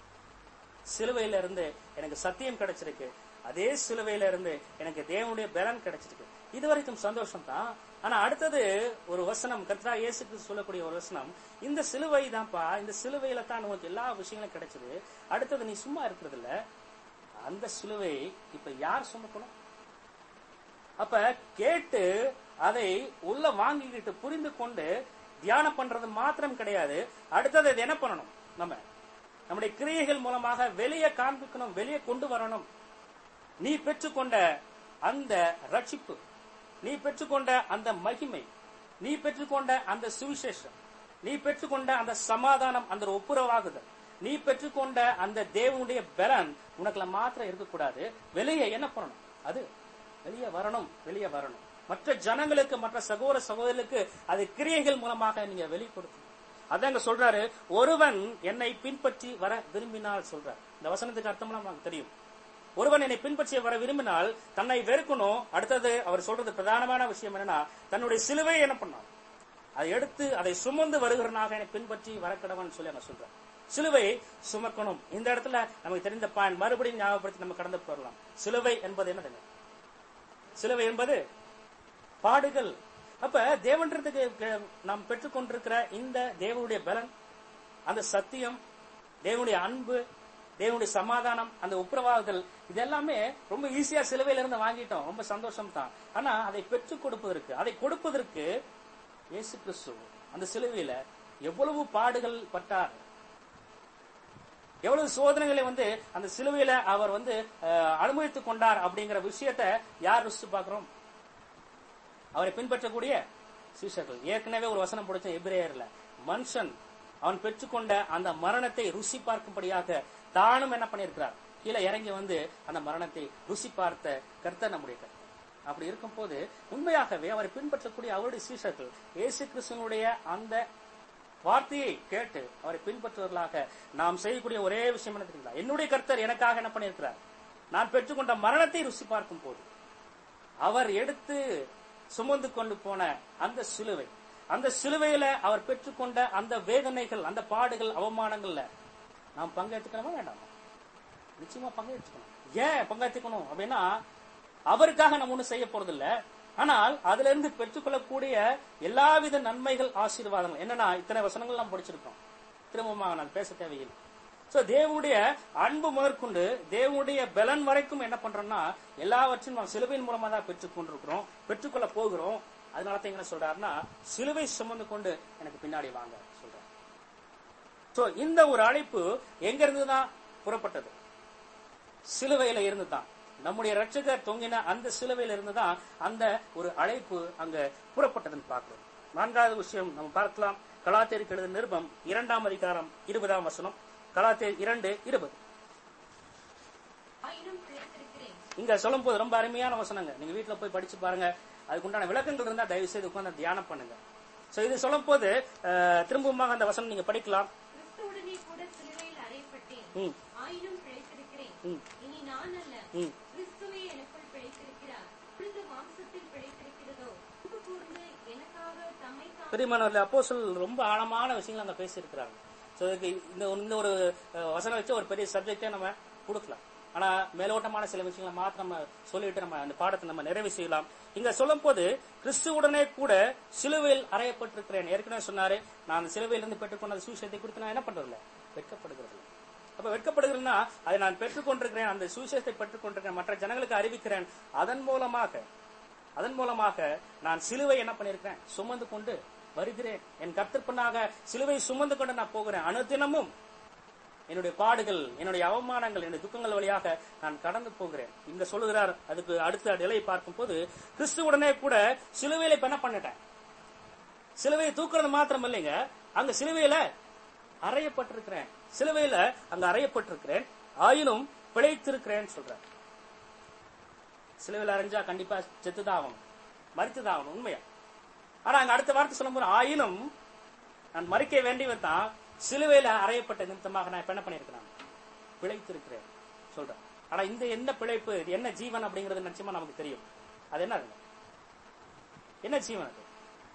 சிலுவையில இருந்து எனக்கு சத்தியம் கிடைச்சிருக்கு அதே சிலுவையில இருந்து எனக்கு தேவனுடைய பலன் கிடைச்சிருக்கு இது வரைக்கும் சந்தோஷம் தான் ஆனா அடுத்தது ஒரு வசனம் கர்த்தரா இயேசு கிறிஸ்து சொல்லக்கூடிய ஒரு வசனம் இந்த சிலுவை தான்ப்பா இந்த சிலுவையில தான் உனக்கு எல்லா விஷயங்களும் கிடைச்சது அடுத்தது நீ சும்மா இருக்கிறது இல்ல அந்த சிலுவை இப்ப யார் சுமக்கணும் அப்ப கேட்டு அதை உள்ள வாங்கிக்கிட்டு புரிந்து கொண்டு தியானம் பண்றது மாத்திரம் கிடையாது அடுத்தது இது என்ன பண்ணணும் நம்ம நம்முடைய கிரியைகள் மூலமாக வெளியே காண்பிக்கணும் வெளியே கொண்டு வரணும் நீ பெற்றுக்கொண்ட அந்த ரட்சிப்பு நீ பெற்றுக்கொண்ட அந்த மகிமை நீ பெற்றுக்கொண்ட அந்த சுவிசேஷம் நீ பெற்றுக்கொண்ட அந்த சமாதானம் அந்த ஒப்புரவாகுதல் நீ பெற்றுக்கொண்ட அந்த தேவனுடைய பலன் உனக்குல மாத்திரம் இருக்கக்கூடாது வெளியே என்ன பண்ணணும் அது வெளியே வரணும் வெளியே வரணும் மற்ற ஜனங்களுக்கு மற்ற சகோதர சகோதரர்களுக்கு அது கிரியைகள் மூலமாக நீங்க வெளிப்படுத்தணும் அதாங்க சொல்றாரு ஒருவன் என்னை பின்பற்றி வர விரும்பினால் சொல்றார் இந்த வசனத்துக்கு அர்த்தம்லாம் நமக்கு தெரியும் ஒருவன் என்னை பின்பற்றி வர விரும்பினால் தன்னை வெறுக்கணும் அடுத்தது அவர் சொல்றது பிரதானமான விஷயம் என்னன்னா தன்னுடைய சிலுவை என்ன பண்ணான் அதை எடுத்து அதை சுமந்து வருகிறனாக என்னை பின்பற்றி வரக்கடவன் சொல்லி அங்க சொல்றார் சிலுவை சுமக்கணும் இந்த இடத்துல நமக்கு தெரிந்த பாயிண்ட் மறுபடியும் ஞாபகப்படுத்தி நம்ம கடந்து போறலாம் சிலுவை என்பது என்னதுங்க சிலுவை என்பது பாடுகள் அப்ப தேவன்றதுக்கு க- நாம் பெற்றுக்கொண்டிருக்கிற இந்த தேவனுடைய பலன் அந்த சத்தியம் தேவனுடைய அன்பு தேவனுடைய சமாதானம் அந்த உப்புரவாகுதல் இது எல்லாமே ரொம்ப ஈஸியா சிலுவையில இருந்து வாங்கிட்டோம் ரொம்ப சந்தோஷம் தான் ஆனா அதை பெற்றுக் கொடுப்பதற்கு அதை கொடுப்பதற்கு இயேசு கிறிஸ்து அந்த சிலுவையில எவ்வளவு பாடுகள் பட்டார் எவ்வளவு சோதனைகளை வந்து அந்த சிலுவையில அவர் வந்து அஹ், அனுபவித்துக் கொண்டார் அப்படிங்கிற விஷயத்தை யார் ருசிச்சு பார்க்கிறோம் அவரை பின்பற்றக்கூடிய சீஷர்கள் ஏற்கனவே ஒரு வசனம் படிச்ச எபிரேயர்ல மனுஷன் அவன் பெற்றுக்கொண்ட அந்த மரணத்தை ருசி பார்க்கும்படியாக தானும் என்ன பண்ணியிருக்கிறார் கீழே இறங்கி வந்து அந்த மரணத்தை ருசி பார்த்த கர்த்தர் நம்முடைய கர்த்தர் அப்படி இருக்கும்போது உண்மையாகவே அவரை பின்பற்றக்கூடிய அவருடைய சீஷர்கள் இயேசு கிறிஸ்துவனுடைய அந்த வார்த்தையை கேட்டு அவரை பின்பற்றுவர்களாக நாம் செய்யக்கூடிய ஒரே விஷயம் என்ன தெரியுங்களா என்னுடைய கர்த்தர் எனக்காக என்ன பண்ணியிருக்கிறார் நான் பெற்றுக்கொண்ட மரணத்தை ருசி பார்க்கும் போது அவர் எடுத்து சுமந்து கொண்டு போன அந்த சிலுவை அந்த சிலுவையில அவர் பெற்றுக்கொண்ட அந்த வேதனைகள் அந்த பாடுகள் அவமானங்கள்ல நாம் பங்கேற்றுக்கணுமா வேண்டாமா நிச்சயமா பங்கேற்றுக்கணும் ஏன் பங்கேற்றுக்கணும் அப்படின்னா அவருக்காக நம்ம ஒண்ணும் செய்ய போறதில்ல ஆனால் அதுல இருந்து பெற்றுக்கொள்ளக்கூடிய எல்லாவித நன்மைகள் ஆசீர்வாதங்கள் என்னன்னா இத்தனை வசனங்கள் நாம் படிச்சிருக்கோம் திரும்பமாக நான் பேச தேவையில்லை சோ தேவனுடைய அன்பு முதற்கொண்டு தேவனுடைய பலன் வரைக்கும் என்ன பண்றோம்னா எல்லாவற்றையும் நாம் சிலுவையின் மூலமா தான் பெற்றுக்கொண்டிருக்கிறோம் பெற்றுக்கொள்ள போகிறோம் அதனால தான் என்ன சொல்றாருன்னா சிலுவை சுமந்து கொண்டு எனக்கு பின்னாடி வாங்க சொல்றாரு சோ இந்த ஒரு அழைப்பு எங்க இருந்து தான் புறப்பட்டது சிலுவையில இருந்து தான் நம்முடைய ரட்சகர் தொங்கின அந்த சிலுவையில இருந்து தான் அந்த ஒரு அழைப்பு அங்க புறப்பட்டதுன்னு பார்க்கிறோம் நான்காவது விஷயம் நம்ம பார்க்கலாம் கலாத்தேருக்கு எழுதின நிருபம் இரண்டாம் அதிகாரம் இருபதாம் வசனம் கலாத்தேர் இரண்டு இருபது ஆயினும் பிழைத்திருக்கிறேன் இங்க சொல்லும் போது ரொம்ப அருமையான வசனங்க நீங்க வீட்டுல போய் படிச்சு பாருங்க அதுக்கு உண்டான விளக்கங்கள் இருந்தா தயவு செய்து உட்கார்ந்து தியானம் பண்ணுங்க சோ இது சொல்லும் போது அஹ், திரும்பவுமாக அந்த வசனம் நீங்க படிக்கலாம் கிறிஸ்துவுடனே கூட சிலுவையில் அறையப்பட்டேன் ம், ஆயினும் பிழைத்திருக்கிறேன் ம், இனி நான் அல்ல ம். கிறிஸ்துவே எனக்குள் பிழைத்திருக்கிறார் புரிந்து மாம்சத்தில் பிழைத்திருக்கிறதோ அன்பு கூர்ந்து எனக்காக தம்மை தாம் பிரியமானவர்களே அப்போஸ்தலர் ரொம்ப ஆழமான விஷயங்கள் அங்க பேசியிருக்கிறாங்க சோ இதுக்கு இந்த இந்த ஒரு அஹ், வசனம் வச்சு ஒரு பெரிய சப்ஜெக்டே நம்ம கொடுக்கலாம் ஆனா மேலோட்டமான சில விஷயங்களை மாத்திரம் நம்ம சொல்லிட்டு நம்ம அந்த பாடத்தை நம்ம நிறைவு செய்யலாம் இங்க சொல்லும் போது கிறிஸ்துவுடனே கூட சிலுவையில் அறையப்பட்டிருக்கிறேன் ஏற்கனவே சொன்னாரு நான் அந்த சிலுவையிலிருந்து பெற்றுக்கொண்ட அந்த சுவிசேஷத்தை குறித்து நான் என்ன பண்றதில்ல வெட்கப்படுகிறது இல்ல. அப்ப வெட்கப்படுகிறேன்னா அதை நான் பெற்றுக்கொண்டிருக்கிறேன் அந்த சுவிசேஷத்தை பெற்றுக்கொண்டிருக்கிறேன் மற்ற ஜனங்களுக்கு அறிவிக்கிறேன் அதன் மூலமாக அதன் மூலமாக நான் சிலுவை என்ன பண்ணிருக்கிறேன் சுமந்து கொண்டு வருகிறேன் என் கர்த்தற்பனாக சிலுவை சுமந்து கொண்டு நான் போகிறேன் அனுதினமும் என்னுடைய பாடுகள் என்னுடைய அவமானங்கள் என்னுடைய துக்கங்கள் வழியாக நான் கடந்து போகிறேன் இங்க சொல்லுகிறார் அதுக்கு அடுத்த நிலையை பார்க்கும் போது கிறிஸ்துவுடனே கூட சிலுவையில இப்ப என்ன பண்ணிட்டேன் சிலுவையை தூக்குறது மாத்திரம் இல்லைங்க அங்க சிலுவையில அறையப்பட்டிருக்கிறேன் சிலுவையில அங்க அறையப்பட்டிருக்கிறேன் ஆயினும் பிழைத்திருக்கிறேன்னு சொல்றேன் சிலுவையில் அரைஞ்சா கண்டிப்பா செத்துதான் ஆகணும் மறித்துதான் ஆகணும் உண்மையா ஆனா அங்க அடுத்த வார்த்தை சொல்லும்போது ஆயினும் நான் மறிக்க வேண்டியவன் தான் சிலுவையில அறையப்பட்ட நிமித்தமாக நான் இப்ப என்ன பண்ணிருக்கிறேன் பிழைத்திருக்கிறேன் சொல்றேன் ஆனா இந்த என்ன பிழைப்பு இது என்ன ஜீவன் அப்படிங்கிறது நிச்சயமா நமக்கு தெரியும் அது என்ன அதுங்க? என்ன ஜீவன் அது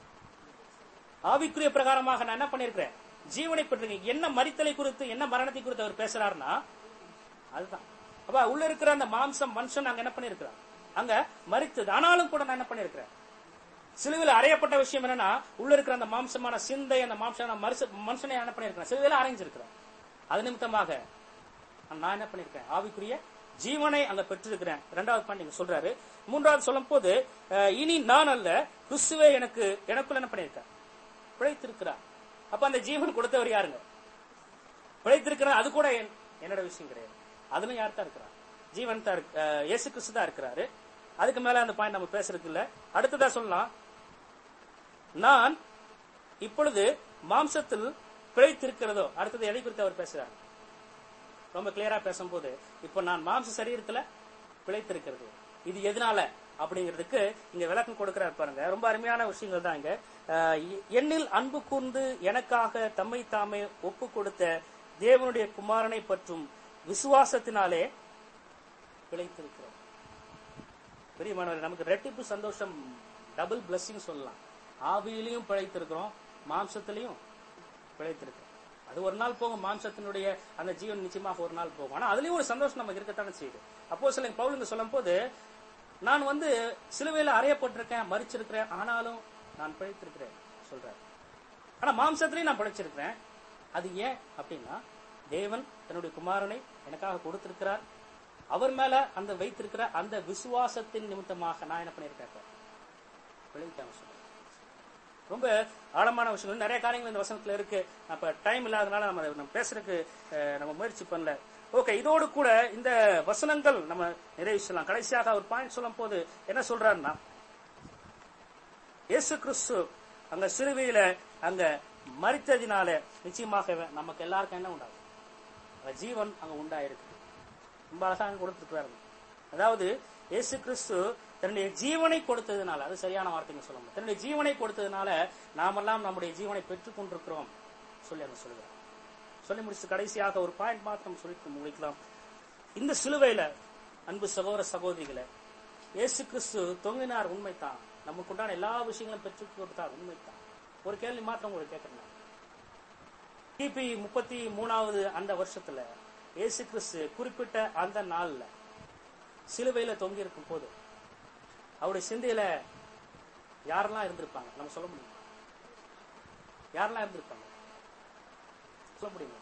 ஆவிக்குரிய பிரகாரமாக நான் என்ன பண்ணிருக்கிறேன் ஜீவனை பெற்றிருக்கேன் என்ன மறித்தலை குறித்து என்ன மரணத்தை குறித்து அவர் பேசுறாருன்னா அதுதான் அப்ப உள்ள இருக்கிற அந்த மாம்சம் மனுஷன் அங்க என்ன பண்ணிருக்கிறான் அங்க மறித்தது ஆனாலும் கூட நான் என்ன பண்ணிருக்கிறேன் சிலுவையில் அறையப்பட்ட விஷயம் என்னன்னா உள்ள இருக்கிற அந்த மாம்சமான சிந்தை அந்த மாம்சமான மனுஷ- மனுஷனை என்ன பண்ணிருக்கிறேன் சிலுவையில அரைஞ்சிருக்கிறேன் அது நிமித்தமாக நான் என்ன பண்ணிருக்கேன் ஆவிக்குரிய ஜீவனை அங்க பெற்றிருக்கிறேன் இரண்டாவது பாயிண்ட் நீங்க சொல்றாரு மூன்றாவது சொல்லும் போது அஹ், இனி நான் அல்ல கிறிஸ்துவே எனக்கு எனக்குள்ள என்ன பண்ணிருக்கேன் பிழைத்திருக்கிறார் அப்ப அந்த ஜீவன் கொடுத்தவர் யாருங்க பிழைத்திருக்கிறார் அது கூட என்- என்னோட விஷயம் கிடையாது அதுல யார் தான் இருக்கிறார் ஜீவன் தான் இருக்கு- அஹ், இயேசு கிறிஸ்து தான் இருக்கிறாரு அதுக்கு மேல அந்த பாயிண்ட் நம்ம பேசுறதுக்கு இல்ல அடுத்ததா சொல்லலாம் நான் இப்பொழுது மாம்சத்தில் பிழைத்திருக்கிறதோ அடுத்தது எதை குறித்து அவர் பேசுறார் ரொம்ப கிளியரா பேசும்போது இப்போ நான் மாம்ச சரீரத்துல பிழைத்திருக்கிறது இது எதனால அப்படிங்கிறதுக்கு இங்க விளக்கம் கொடுக்கிறார் பாருங்க ரொம்ப அருமையான விஷயங்கள் தான் இங்க அஹ், என்னில் அன்பு கூர்ந்து எனக்காக தம்மை தாமே ஒப்பு கொடுத்த தேவனுடைய குமாரனை பற்றும் விசுவாசத்தினாலே பிழைத்திருக்கிறோம் பெரியமானவர் நமக்கு ரெட்டிப்பு சந்தோஷம் டபுள் பிளஸ்ஸிங் சொல்லலாம் ஆவியிலையும் பிழைத்திருக்கிறோம் மாம்சத்திலையும் பிழைத்திருக்கிறோம் அது ஒரு நாள் போகும் மாம்சத்தினுடைய அந்த ஜீவன் நிச்சயமாக ஒரு நாள் போகும் ஆனா அதுலயும் ஒரு சந்தோஷம் நமக்கு இருக்கத்தானே செய்யுது அப்போ சில பவுலுங்க சொல்லும் போது நான் வந்து சிலுவையில அறையப்பட்டிருக்கேன் மறிச்சிருக்கிறேன் ஆனாலும் நான் பிழைத்திருக்கிறேன் சொல்றாரு ஆனா மாம்சத்திலையும் நான் பிழைச்சிருக்கிறேன் அது ஏன் அப்படின்னா தேவன் தன்னுடைய குமாரனை எனக்காக கொடுத்திருக்கிறார் அவர் மேல அந்த வைத்திருக்கிற அந்த விசுவாசத்தின் நிமித்தமாக நான் என்ன பண்ணியிருக்கேன் இப்ப? பிழைத்தேன் சொல்றேன் ரொம்ப ஆழமான விஷயங்கள் நிறைய காரியங்கள் இந்த வசனத்துல இருக்கு அப்ப டைம் இல்லாதனால நம்ம அதை நம்ம பேசுறதுக்கு அஹ், நம்ம முயற்சி பண்ணல ஓகே இதோடு கூட இந்த வசனங்கள் நம்ம நிறைவு சொல்லலாம் கடைசியாக ஒரு பாயிண்ட் சொல்லும் போது என்ன சொல்றாருன்னா இயேசு கிறிஸ்து அங்க சிலுவையில அங்க மறித்ததினால நிச்சயமாக நமக்கு எல்லாருக்கும் என்ன உண்டாகும் அந்த ஜீவன் அங்க உண்டாயிருக்கு ரொம்ப அழகாக கொடுத்துருக்கிறாரு அதாவது இயேசு கிறிஸ்து தன்னுடைய ஜீவனை கொடுத்ததுனால அது சரியான வார்த்தைங்க சொல்ல முடியும் தன்னுடைய ஜீவனை கொடுத்ததுனால நாமெல்லாம் நம்முடைய ஜீவனை பெற்றுக் கொண்டிருக்கிறோம் சொல்லி அங்க சொல்லுகிறார் சொல்லி முடிச்சு கடைசியாக ஒரு பாயிண்ட் மாத்திரம் சொல்லிட்டு முடிக்கலாம் இந்த சிலுவையில அன்பு சகோதர சகோதரிகளை இயேசு கிறிஸ்து தொங்கினார் உண்மைதான் நமக்கு உண்டான எல்லா விஷயங்களும் பெற்றுக் கொடுத்தார் உண்மைதான் ஒரு கேள்வி மாத்திரம் உங்களுக்கு கேட்கறேன் கிபி முப்பத்தி மூணாவது அந்த வருஷத்துல இயேசு கிறிஸ்து குறிப்பிட்ட அந்த நாள்ல சிலுவையில தொங்கி இருக்கும் போது அவருடைய சிந்தையில யாரெல்லாம் இருந்திருப்பாங்க நம்ம சொல்ல முடியுமா யாரெல்லாம் இருந்திருப்பாங்க சொல்ல முடியுமா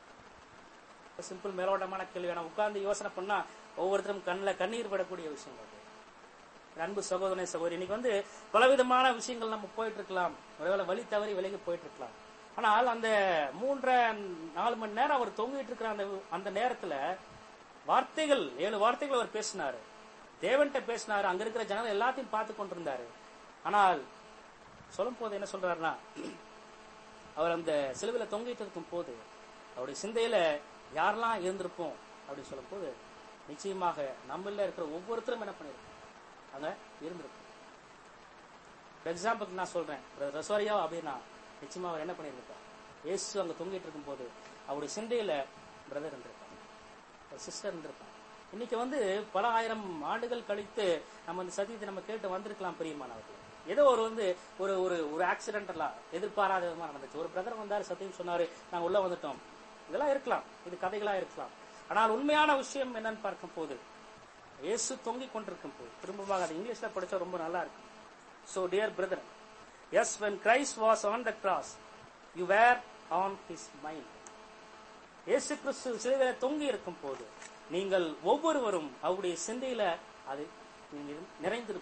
சிம்பிள் மேலோட்டமான கேள்வி ஆனா உட்கார்ந்து யோசனை பண்ணா ஒவ்வொருத்தரும் கண்ணில் கண்ணீர் விடக்கூடிய விஷயங்கள் அது. அன்பு சகோதரனை சகோதரி இன்னைக்கு வந்து பலவிதமான விஷயங்கள் நம்ம போயிட்டு இருக்கலாம் ஒருவேளை வழி தவறி விலகி போயிட்டு இருக்கலாம் ஆனால் அந்த மூன்றரை நாலு மணி நேரம் அவர் தொங்கிட்டு இருக்கிற அந்த அந்த நேரத்துல வார்த்தைகள் ஏழு வார்த்தைகள் அவர் பேசினாரு தேவன்கிட்ட பேசினாரு அங்க இருக்கிற ஜனங்கள் எல்லாத்தையும் பார்த்து கொண்டிருந்தாரு ஆனால் சொல்லும் போது என்ன சொல்றாருன்னா அவர் அந்த சிலுவையில தொங்கிட்டு இருக்கும் போது அவருடைய சிந்தையில யாரெல்லாம் இருந்திருப்போம் அப்படின்னு சொல்லும் போது நிச்சயமாக நம்மள இருக்கிற ஒவ்வொருத்தரும் என்ன பண்ணிருக்கோம் அங்க இருந்திருக்கும் எக்ஸாம்பிளுக்கு நான் சொல்றேன் ரசோரியா அப்படின்னா நிச்சயமா அவர் என்ன பண்ணியிருப்பார் இயேசு அங்க தொங்கிட்டு இருக்கும் போது அவருடைய சிந்தையில பிரதர் இருந்திருப்பாங்க ஒரு சிஸ்டர் இருந்திருப்பாங்க இன்னைக்கு வந்து பல ஆயிரம் ஆண்டுகள் கழித்து நம்ம இந்த சத்தியத்தை நம்ம கேட்டு வந்திருக்கலாம் பிரியமானவர்கள் ஏதோ ஒரு வந்து ஒரு ஒரு ஒரு ஆக்சிடென்ட் எல்லாம் எதிர்பாராத விதமா நடந்துச்சு ஒரு பிரதர் வந்தாரு சத்தியம் சொன்னாரு நாங்க உள்ள வந்துட்டோம் இதெல்லாம் இருக்கலாம் இது கதைகளா இருக்கலாம் ஆனால் உண்மையான விஷயம் என்னன்னு பார்க்கும் போது இயேசு தொங்கிக் கொண்டிருக்கும் போது திரும்பமாக அது இங்கிலீஷ்ல படிச்சா ரொம்ப நல்லா இருக்கும் So, dear brethren, yes, when Christ was on the cross, you were on his mind. இயேசு கிறிஸ்து சிலுவையில தொங்கி இருக்கும் போது நீங்கள் ஒவ்வொருவரும் அவருடைய சிந்தையில அது நீங்கள் நிறைந்திருப்பீங்க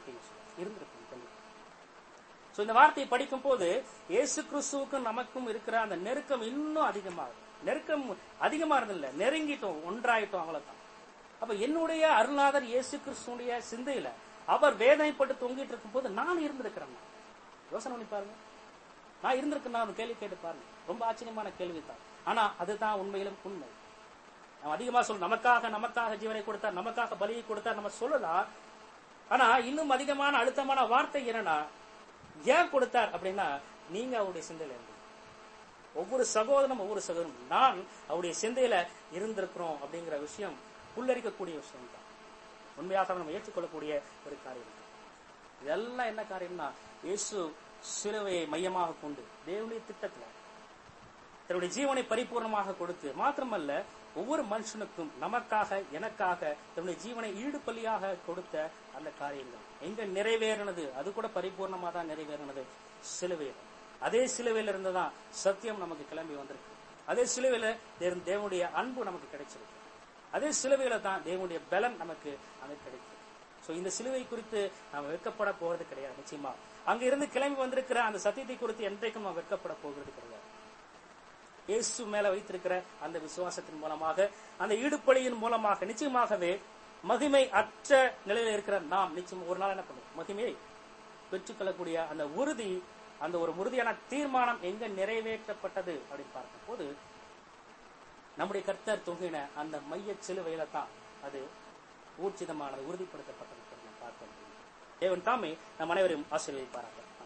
இருந்திருக்கும் கண்டிப்பா சோ இந்த வார்த்தையை படிக்கும் போது இயேசு கிறிஸ்துவுக்கும் நமக்கும் இருக்கிற அந்த நெருக்கம் இன்னும் அதிகமாகுது நெருக்கம் அதிகமா இருந்தில்ல நெருங்கிட்டோம் ஒன்றாயிட்டோம் அவ்வளவுதான் அப்ப என்னுடைய அருளாதர் இயேசு கிறிஸ்துடைய சிந்தையில அவர் வேதனைப்பட்டு தொங்கிட்டு இருக்கும் போது நான் இருந்திருக்கிறேன் யோசனை பண்ணி பாருங்க நான் இருந்திருக்கேன் அந்த கேள்வி கேட்டு பாருங்க ரொம்ப ஆச்சரியமான கேள்வி தான் ஆனா அதுதான் உண்மையிலும் உண்மை நம்ம அதிகமா சொல்ல நமக்காக நமக்காக ஜீவனை கொடுத்தார் நமக்காக பலியை கொடுத்தார் நம்ம சொல்லலாம் ஆனா இன்னும் அதிகமான அழுத்தமான வார்த்தை என்னன்னா ஏன் கொடுத்தார் அப்படின்னா நீங்க அவருடைய சிந்தையில இருந்து ஒவ்வொரு சகோதரனும் ஒவ்வொரு சகோதரனும் நான் அவருடைய சிந்தையில இருந்திருக்கிறோம் அப்படிங்கிற விஷயம் புல்லரிக்கக்கூடிய விஷயம் தான் உண்மையாக நம்ம ஏற்றுக்கொள்ளக்கூடிய ஒரு காரியம் தான். இதெல்லாம் என்ன காரியம்னா இயேசு சிலுவையை மையமாக கொண்டு தேவனுடைய திட்டத்துல தன்னுடைய ஜீவனை பரிபூர்ணமாக கொடுத்து மாத்திரமல்ல ஒவ்வொரு மனுஷனுக்கும் நமக்காக எனக்காக தன்னுடைய ஜீவனை ஈடுபலியாக கொடுத்த அந்த காரியங்கள் எங்க நிறைவேறினது அது கூட பரிபூர்ணமா தான் நிறைவேறினது சிலுவையில் அதே சிலுவையில இருந்து தான் சத்தியம் நமக்கு கிளம்பி வந்திருக்கு அதே சிலுவையில இருந்து தேவனுடைய அன்பு நமக்கு கிடைச்சிருக்கு அதே சிலுவையில தான் தேவனுடைய பலன் நமக்கு அங்க கிடைக்கும் சோ இந்த சிலுவை குறித்து நாம் வெட்கப்பட போறது கிடையாது நிச்சயமா அங்க இருந்து கிளம்பி வந்திருக்கிற அந்த சத்தியத்தை குறித்து என்றைக்கும் நாம் வெட்கப்பட போகிறது கிடையாது இயேசு மேல வைத்திருக்கிற அந்த விசுவாசத்தின் மூலமாக அந்த ஈடுபலியின் மூலமாக நிச்சயமாகவே மகிமை அற்ற நிலையில இருக்கிற நாம் நிச்சயம் ஒரு நாள் என்ன பண்ணுவோம் மகிமையை பெற்றுக்கொள்ளக்கூடிய அந்த உறுதி அந்த ஒரு உறுதியான தீர்மானம் எங்க நிறைவேற்றப்பட்டது அப்படின்னு பார்க்கும் போது நம்முடைய கர்த்தர் தொங்கின அந்த மைய சிலுவையில தான் அது ஊர்ஜிதமானது உறுதிப்படுத்தப்பட்டது நாம் பார்க்க முடியும் தேவன் தாமே நம் அனைவரையும் ஆசீர்வதிப்பார்கள்